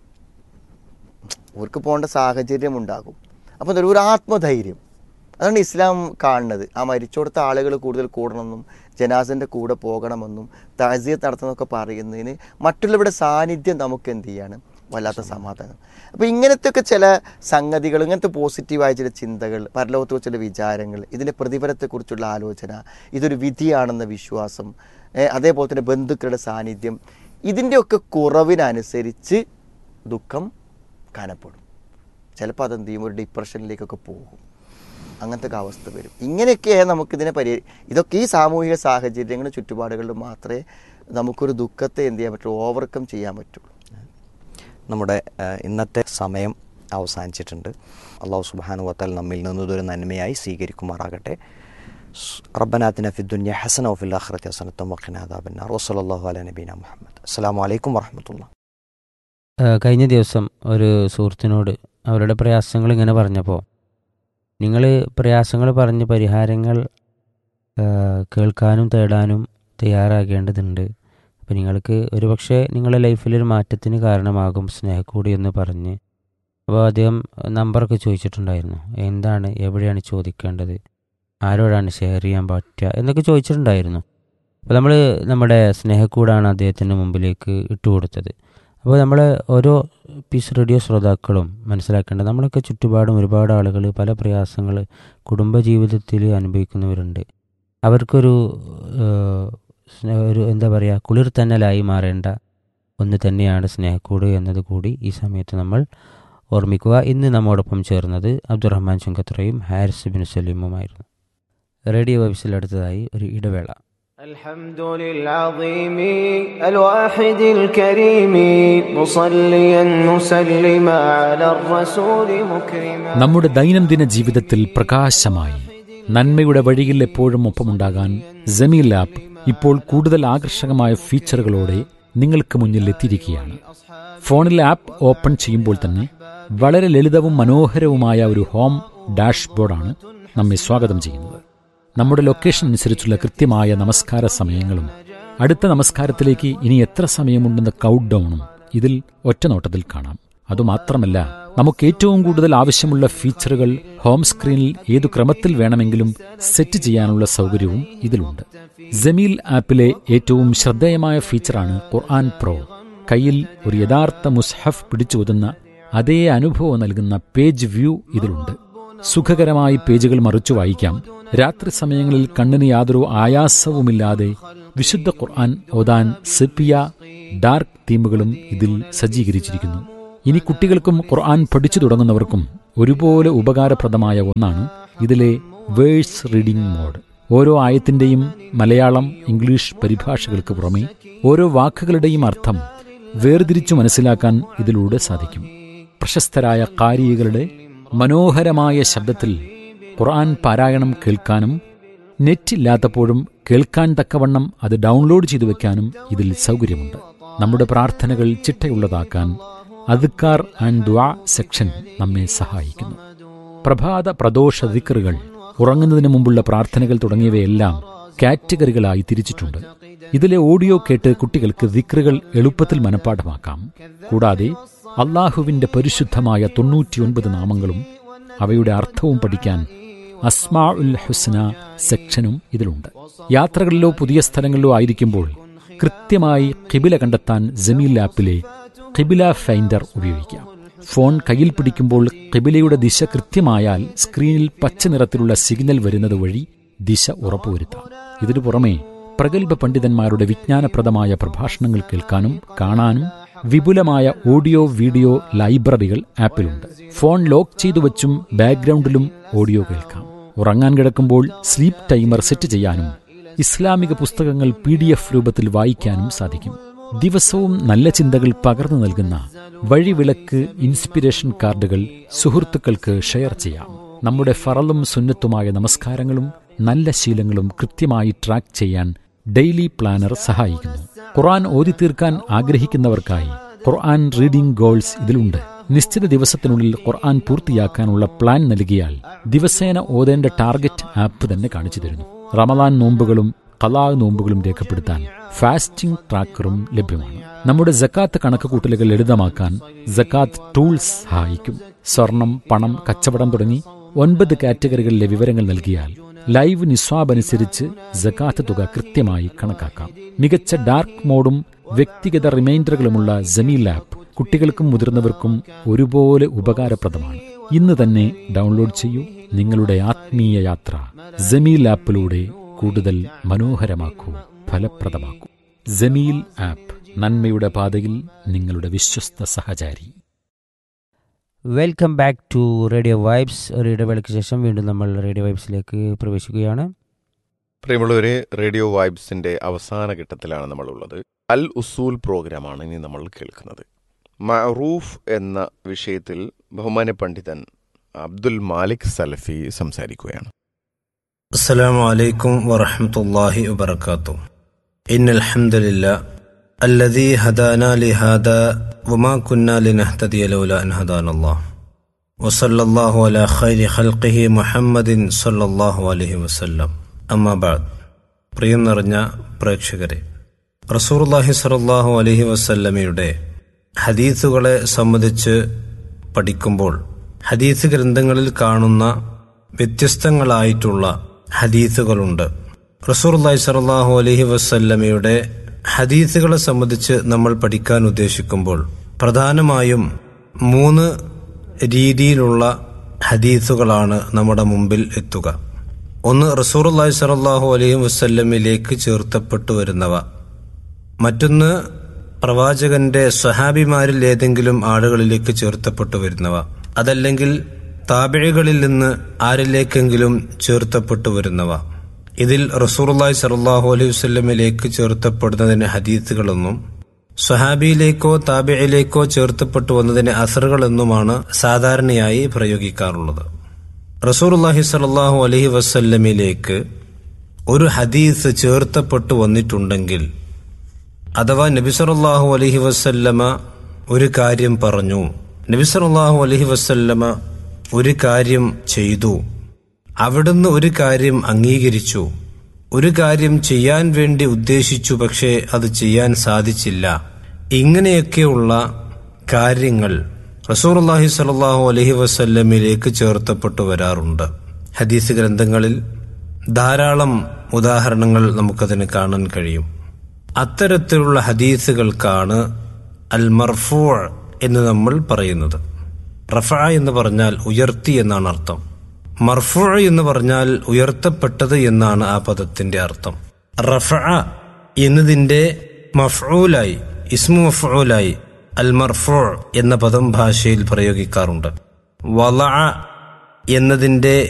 അവർക്ക് പോകേണ്ട സാഹചര്യം ഉണ്ടാകും അപ്പോൾ എന്താ ഒരു ആത്മധൈര്യം അതാണ് ഇസ്ലാം കാണുന്നത് ആ മരിച്ചോടത്ത ആളുകൾ കൂടുതൽ കൂടണമെന്നും ജനാസിൻ്റെ കൂടെ പോകണമെന്നും താസിയത്ത് നടത്തണമെന്നൊക്കെ പറയുന്നതിന് മറ്റുള്ളവരുടെ സാന്നിധ്യം നമുക്ക് എന്ത് ചെയ്യാണ് വല്ലാത്ത സമാധാനം അപ്പോൾ ഇങ്ങനത്തെ ഒക്കെ ചില സംഗതികൾ ഇങ്ങനത്തെ പോസിറ്റീവായ ചില ചിന്തകൾ പരലോകത്തെ ചില വിചാരങ്ങൾ ഇതിൻ്റെ പ്രതിഫലത്തെക്കുറിച്ചുള്ള ആലോചന ഇതൊരു വിധിയാണെന്ന വിശ്വാസം ഏ, അതേപോലെ തന്നെ ബന്ധുക്കളുടെ സാന്നിധ്യം ഇതിൻ്റെയൊക്കെ കുറവിനനുസരിച്ച് ദുഃഖം കനപ്പെടും ചിലപ്പോൾ അതെന്ത് ചെയ്യും ഒരു ഡിപ്രഷനിലേക്കൊക്കെ പോകും അങ്ങനത്തെ ഒക്കെ അവസ്ഥ വരും ഇങ്ങനെയൊക്കെ നമുക്കിതിനെ പരി ഇതൊക്കെ ഈ സാമൂഹിക സാഹചര്യങ്ങളും ചുറ്റുപാടുകളിലും മാത്രമേ നമുക്കൊരു ദുഃഖത്തെ എന്ത് ചെയ്യാൻ പറ്റുള്ളൂ ഓവർകം ചെയ്യാൻ പറ്റുള്ളൂ നമ്മുടെ ആ, ഇന്നത്തെ സമയം അവസാനിച്ചിട്ടുണ്ട് അള്ളാഹു സുബാനു വത്താൽ നമ്മിൽ നിന്നതൊരു നന്മയായി സ്വീകരിക്കുമാറാകട്ടെ സ്- റബ്ബനാത്തിന ഫിദ്ദുന്യ ഹസന വഫിൽ ആഖിറതി ഹസനത്തും വഖിന അദാബന്നാർ വസ്സലല്ലാഹു അലാ നബീന മുഹമ്മദ് അസ്സലാമു അലൈക്കും വറഹ്മത്തുള്ളാഹി ആ, കഴിഞ്ഞ ദിവസം ഒരു സുഹൃത്തിനോട് അവരുടെ പ്രയാസങ്ങൾ ഇങ്ങനെ പറഞ്ഞപ്പോൾ നിങ്ങൾ പ്രയാസങ്ങൾ പറഞ്ഞ് പരിഹാരങ്ങൾ ആ, കേൾക്കാനും തേടാനും തയ്യാറാകേണ്ടതുണ്ട് അപ്പോൾ നിങ്ങൾക്ക് ഒരുപക്ഷെ നിങ്ങളുടെ ലൈഫിലൊരു മാറ്റത്തിന് കാരണമാകും സ്നേഹക്കൂടി എന്ന് പറഞ്ഞ് അപ്പോൾ അദ്ദേഹം നമ്പറൊക്കെ ചോദിച്ചിട്ടുണ്ടായിരുന്നു എന്താണ് എവിടെയാണ് ചോദിക്കേണ്ടത് ആരോടാണ് ഷെയർ ചെയ്യാൻ പറ്റുക എന്നൊക്കെ ചോദിച്ചിട്ടുണ്ടായിരുന്നു അപ്പോൾ നമ്മൾ നമ്മുടെ സ്നേഹക്കൂടാണ് അദ്ദേഹത്തിൻ്റെ മുമ്പിലേക്ക് ഇട്ടുകൊടുത്തത് അപ്പോൾ നമ്മൾ ഓരോ പീസ് റേഡിയോ ശ്രോതാക്കളും മനസ്സിലാക്കേണ്ടത് നമ്മളൊക്കെ ചുറ്റുപാടും ഒരുപാട് ആളുകൾ പല പ്രയാസങ്ങൾ കുടുംബജീവിതത്തിൽ അനുഭവിക്കുന്നവരുണ്ട് അവർക്കൊരു ഏഹ്, സ്നേ- ഒരു എന്താ പറയുക കുളിർ തന്നലായി മാറേണ്ട ഒന്ന് തന്നെയാണ് സ്നേഹക്കൂട് എന്നത് കൂടി ഈ സമയത്ത് നമ്മൾ ഓർമ്മിക്കുക ഇന്ന് നമ്മോടൊപ്പം ചേർന്നത് അബ്ദുറഹ്മാൻ ചുങ്കത്രയും ഹാരിസ് ബിൻ സലീമുമായിരുന്നു റേഡിയോ വെബ്സിൽ അടുത്തതായി ഒരു ഇടവേള الحمد للعظيم الواحد الكريم مصليا مسلما على الرسول مكرما നമ്മുടെ ദൈനംദിന ജീവിതത്തിൽ പ്രകാശമായി നന്മയുടെ വഴിയിൽ എപ്പോഴും ഒപ്പമുണ്ടാകാൻ ജമീൽ ആപ്പ് ഇപ്പോൾ കൂടുതൽ ആകർഷകമായ ഫീച്ചറുകളോടെ നിങ്ങൾക്ക് മുന്നിൽ എത്തിയിരിക്കുകയാണ് ഫോണിൽ ആപ്പ് ഓപ്പൺ ചെയ്യുമ്പോൾ തന്നെ വളരെ ലളിതവും മനോഹരവുമായ ഒരു ഹോം ഡാഷ്ബോർഡാണ് നമ്മെ സ്വാഗതം ചെയ്യുന്നത് നമ്മുടെ ലൊക്കേഷൻ അനുസരിച്ചുള്ള കൃത്യമായ നമസ്കാര സമയങ്ങളും അടുത്ത നമസ്കാരത്തിലേക്ക് ഇനി എത്ര സമയമുണ്ടെന്ന കൗണ്ട് ഡൗണും ഇതിൽ ഒറ്റനോട്ടത്തിൽ കാണാം അതുമാത്രമല്ല നമുക്ക് ഏറ്റവും കൂടുതൽ ആവശ്യമുള്ള ഫീച്ചറുകൾ ഹോം സ്ക്രീനിൽ ഏതു ക്രമത്തിൽ വേണമെങ്കിലും സെറ്റ് ചെയ്യാനുള്ള സൗകര്യവും ഇതിലുണ്ട് ജമീൽ ആപ്പിലെ ഏറ്റവും ശ്രദ്ധേയമായ ഫീച്ചറാണ് ഖുർആൻ പ്രോ കയ്യിൽ ഒരു യഥാർത്ഥ മുസ്ഹഫ് പിടിച്ചോതുന്ന അതേ അനുഭവം നൽകുന്ന പേജ് വ്യൂ ഇതിലുണ്ട് സുഖകരമായി പേജുകൾ മറിച്ചു വായിക്കാം രാത്രി സമയങ്ങളിൽ കണ്ണിന് യാതൊരു ആയാസവുമില്ലാതെ വിശുദ്ധ ഖുർആൻ ഓതാൻ സെപ്പിയ ഡാർക്ക് തീമുകളും ഇതിൽ സജ്ജീകരിച്ചിരിക്കുന്നു ഇനി കുട്ടികൾക്കും ഖുർആൻ പഠിച്ചു തുടങ്ങുന്നവർക്കും ഒരുപോലെ ഉപകാരപ്രദമായ ഒന്നാണ് ഇതിലെ വേഴ്സ് റീഡിംഗ് മോഡ് ഓരോ ആയത്തിന്റെയും മലയാളം ഇംഗ്ലീഷ് പരിഭാഷകൾക്ക് പുറമെ ഓരോ വാക്കുകളുടെയും അർത്ഥം വേർതിരിച്ചു മനസ്സിലാക്കാൻ ഇതിലൂടെ സാധിക്കും പ്രശസ്തരായ കാരികളുടെ മനോഹരമായ ശബ്ദത്തിൽ ഖുർആൻ പാരായണം കേൾക്കാനും നെറ്റില്ലാത്തപ്പോഴും കേൾക്കാൻ തക്കവണ്ണം അത് ഡൗൺലോഡ് ചെയ്തു വെക്കാനും ഇതിൽ സൗകര്യമുണ്ട് നമ്മുടെ പ്രാർത്ഥനകൾ ചിട്ടയുള്ളതാക്കാൻ അദ്ക്കാർ ആൻഡ് ദ്വാ സെക്ഷൻ നമ്മെ സഹായിക്കുന്നു പ്രഭാത പ്രദോഷ ദിക്കറുകൾ ഉറങ്ങുന്നതിന് മുമ്പുള്ള പ്രാർത്ഥനകൾ തുടങ്ങിയവയെല്ലാം കാറ്റഗറികളായി തിരിച്ചിട്ടുണ്ട് ഇതിലെ ഓഡിയോ കേട്ട് കുട്ടികൾക്ക് ദിക്റുകൾ എളുപ്പത്തിൽ മനഃപ്പാഠമാക്കാം കൂടാതെ അള്ളാഹുവിന്റെ പരിശുദ്ധമായ തൊണ്ണൂറ്റിയൊൻപത് നാമങ്ങളും അവയുടെ അർത്ഥവും പഠിക്കാൻ അസ്മാ ഉൽ ഹുസ്ന സെക്ഷനും ഇതിലുണ്ട് യാത്രകളിലോ പുതിയ സ്ഥലങ്ങളിലോ ആയിരിക്കുമ്പോൾ കൃത്യമായി കിബില കണ്ടെത്താൻ ജമീൽ ആപ്പിലെ കിബില ഫൈൻഡർ ഉപയോഗിക്കാം ഫോൺ കയ്യിൽ പിടിക്കുമ്പോൾ കിബിലയുടെ ദിശ കൃത്യമായാൽ സ്ക്രീനിൽ പച്ച നിറത്തിലുള്ള സിഗ്നൽ വരുന്നത് വഴി ദിശ ഉറപ്പുവരുത്താം ഇതിനു പുറമെ പ്രഗത്ഭ പണ്ഡിതന്മാരുടെ വിജ്ഞാനപ്രദമായ പ്രഭാഷണങ്ങൾ കേൾക്കാനും കാണാനും വിപുലമായ ഓഡിയോ വീഡിയോ ലൈബ്രറികൾ ആപ്പിലുണ്ട് ഫോൺ ലോക്ക് ചെയ്തു വച്ചും ബാക്ക്ഗ്രൗണ്ടിലും ഓഡിയോ കേൾക്കാം ഉറങ്ങാൻ കിടക്കുമ്പോൾ സ്ലീപ്പ് ടൈമർ സെറ്റ് ചെയ്യാനും ഇസ്ലാമിക പുസ്തകങ്ങൾ പി ഡി എഫ് രൂപത്തിൽ വായിക്കാനും സാധിക്കും ദിവസവും നല്ല ചിന്തകൾ പകർന്നു നൽകുന്ന വഴിവിളക്ക് ഇൻസ്പിരേഷൻ കാർഡുകൾ സുഹൃത്തുക്കൾക്ക് ഷെയർ ചെയ്യാം നമ്മുടെ ഫറലും സുന്നത്തുമായ നമസ്കാരങ്ങളും നല്ല ശീലങ്ങളും കൃത്യമായി ട്രാക്ക് ചെയ്യാൻ ഡെയിലി പ്ലാനർ സഹായിക്കുന്നു ഖുർആൻ ഓതി തീർക്കാൻ ആഗ്രഹിക്കുന്നവർക്കായി ഖുർആൻ റീഡിംഗ് ഗോൾസ് ഇതിലുണ്ട് നിശ്ചിത ദിവസത്തിനുള്ളിൽ ഖുർആൻ പൂർത്തിയാക്കാനുള്ള പ്ലാൻ നൽകിയാൽ ദിവസേന ഓതേണ്ട ടാർഗറ്റ് ആപ്പ് തന്നെ കാണിച്ചു തരുന്നു റമദാൻ നോമ്പുകളും കലാ നോമ്പുകളും രേഖപ്പെടുത്താൻ ഫാസ്റ്റിംഗ് ട്രാക്കറും ലഭ്യമാണ് നമ്മുടെ ജക്കാത്ത് കണക്കുകൂട്ടലുകൾ ലളിതമാക്കാൻ ജക്കാത്ത് ടൂൾസ് സഹായിക്കും സ്വർണം പണം കച്ചവടം തുടങ്ങി ഒൻപത് കാറ്റഗറികളിലെ വിവരങ്ങൾ നൽകിയാൽ ലൈവ് നിസ്വാബ് അനുസരിച്ച് ജക്കാത്ത് തുക കൃത്യമായി കണക്കാക്കാം മികച്ച ഡാർക്ക് മോഡും വ്യക്തിഗത റിമൈൻഡറുകളുമുള്ള ജമീൽ ആപ്പ് കുട്ടികൾക്കും മുതിർന്നവർക്കും ഒരുപോലെ ഉപകാരപ്രദമാണ് ഇന്ന് തന്നെ ഡൗൺലോഡ് ചെയ്യൂ നിങ്ങളുടെ ആത്മീയ യാത്ര ജമീൽ ആപ്പിലൂടെ കൂടുതൽ മനോഹരമാക്കൂ ഫലപ്രദമാക്കൂ ജമീൽ ആപ്പ് നന്മയുടെ പാതയിൽ നിങ്ങളുടെ വിശ്വസ്ത സഹചാരി welcome back to radio vibes ഒരു ഇടവേളയ്ക്ക് ശേഷം വീണ്ടും നമ്മൾ റേഡിയോ വൈബ്സിലേക്ക് പ്രവേശിക്കുകയാണ് പ്രിയമുള്ളവരെ റേഡിയോ വൈബ്സിന്റെ അവസാന ഘട്ടത്തിലാണ് നമ്മളുള്ളത് അൽ ഉസൂൽ പ്രോഗ്രാമാണ് ഇനി നമ്മൾ കേൾക്കുന്നത് മറൂഫ് എന്ന വിഷയത്തിൽ ബഹുമാന്യ പണ്ഡിതൻ അബ്ദുൽ മാലിക് സലഫി സംസാരിക്കുകയാണ് السلام عليكم ورحمة الله وبركاته إن الحمد لله الذي هدانا لهذا وما كنا لنهتدي لولا أن هدانا الله وصلى الله على خير خلقه محمد صلى الله عليه وسلم أما بعد പ്രിയം നിറഞ്ഞ പ്രേക്ഷകരെ റസൂർല്ലാഹി സലാഹു അലഹി വസല്ലമയുടെ ഹദീസുകളെ സംബന്ധിച്ച് പഠിക്കുമ്പോൾ ഹദീസ് ഗ്രന്ഥങ്ങളിൽ കാണുന്ന വ്യത്യസ്തങ്ങളായിട്ടുള്ള ഹദീസുകളുണ്ട് റസൂർല്ലാഹി സലാഹു അലഹി വസല്ലമയുടെ ഹദീസുകളെ സംബന്ധിച്ച് നമ്മൾ പഠിക്കാൻ ഉദ്ദേശിക്കുമ്പോൾ പ്രധാനമായും മൂന്ന് രീതിയിലുള്ള ഹദീസുകളാണ് നമ്മുടെ മുമ്പിൽ എത്തുക ഒന്ന് റസൂർല്ലാഹി സലാഹു അലൈഹി വസ്ല്ലമിലേക്ക് ചേർത്തപ്പെട്ടു വരുന്നവ മറ്റൊന്ന് പ്രവാചകന്റെ സ്വഹാബിമാരിൽ ഏതെങ്കിലും ആളുകളിലേക്ക് ചേർത്തപ്പെട്ടു വരുന്നവ അതല്ലെങ്കിൽ താപിഴകളിൽ നിന്ന് ആരിലേക്കെങ്കിലും ചേർത്തപ്പെട്ടു വരുന്നവ ഇതിൽ റസൂർല്ലാഹി സലാഹു അലൈഹി വസ്ല്ലമിലേക്ക് ചേർത്തപ്പെടുന്നതിന് ഹദീസുകളെന്നും സ്വഹാബിയിലേക്കോ താബിയിലേക്കോ ചേർത്തപ്പെട്ടു വന്നതിന് അസറുകളെന്നുമാണ് സാധാരണയായി പ്രയോഗിക്കാറുള്ളത് റസൂർല്ലാഹി സലാഹു അലഹി വസ്ല്ലമിലേക്ക് ഒരു ഹദീസ് ചേർത്തപ്പെട്ടു വന്നിട്ടുണ്ടെങ്കിൽ അഥവാ നബിസറല്ലാഹു അലഹി വസ്ല്ലമ ഒരു കാര്യം പറഞ്ഞു നബിസറല്ലാഹു അലഹി വസ്ല്ലമ ഒരു കാര്യം ചെയ്തു അവിടുന്ന് ഒരു കാര്യം അംഗീകരിച്ചു ഒരു കാര്യം ചെയ്യാൻ വേണ്ടി ഉദ്ദേശിച്ചു പക്ഷേ അത് ചെയ്യാൻ സാധിച്ചില്ല ഇങ്ങനെയൊക്കെയുള്ള കാര്യങ്ങൾ റസൂർല്ലാഹി സലാഹു അലഹി വസ്ല്ലമിലേക്ക് ചേർത്തപ്പെട്ടു വരാറുണ്ട് ഹദീസ് ഗ്രന്ഥങ്ങളിൽ ധാരാളം ഉദാഹരണങ്ങൾ നമുക്കതിന് കാണാൻ കഴിയും അത്തരത്തിലുള്ള ഹദീസുകൾക്കാണ് അൽ മർഫൂ എന്ന് നമ്മൾ പറയുന്നത് റഫ എന്ന് പറഞ്ഞാൽ ഉയർത്തി എന്നാണ് അർത്ഥം മർഫൂ എന്ന് പറഞ്ഞാൽ ഉയർത്തപ്പെട്ടത് എന്നാണ് ആ പദത്തിന്റെ അർത്ഥം റഫ എന്നതിന്റെ മഫ്ഊലായി ഇസ്മു മഫ്ഊലായി അൽ മർഫൂ എന്ന പദം ഭാഷയിൽ പ്രയോഗിക്കാറുണ്ട് വള എന്നതിന്റെ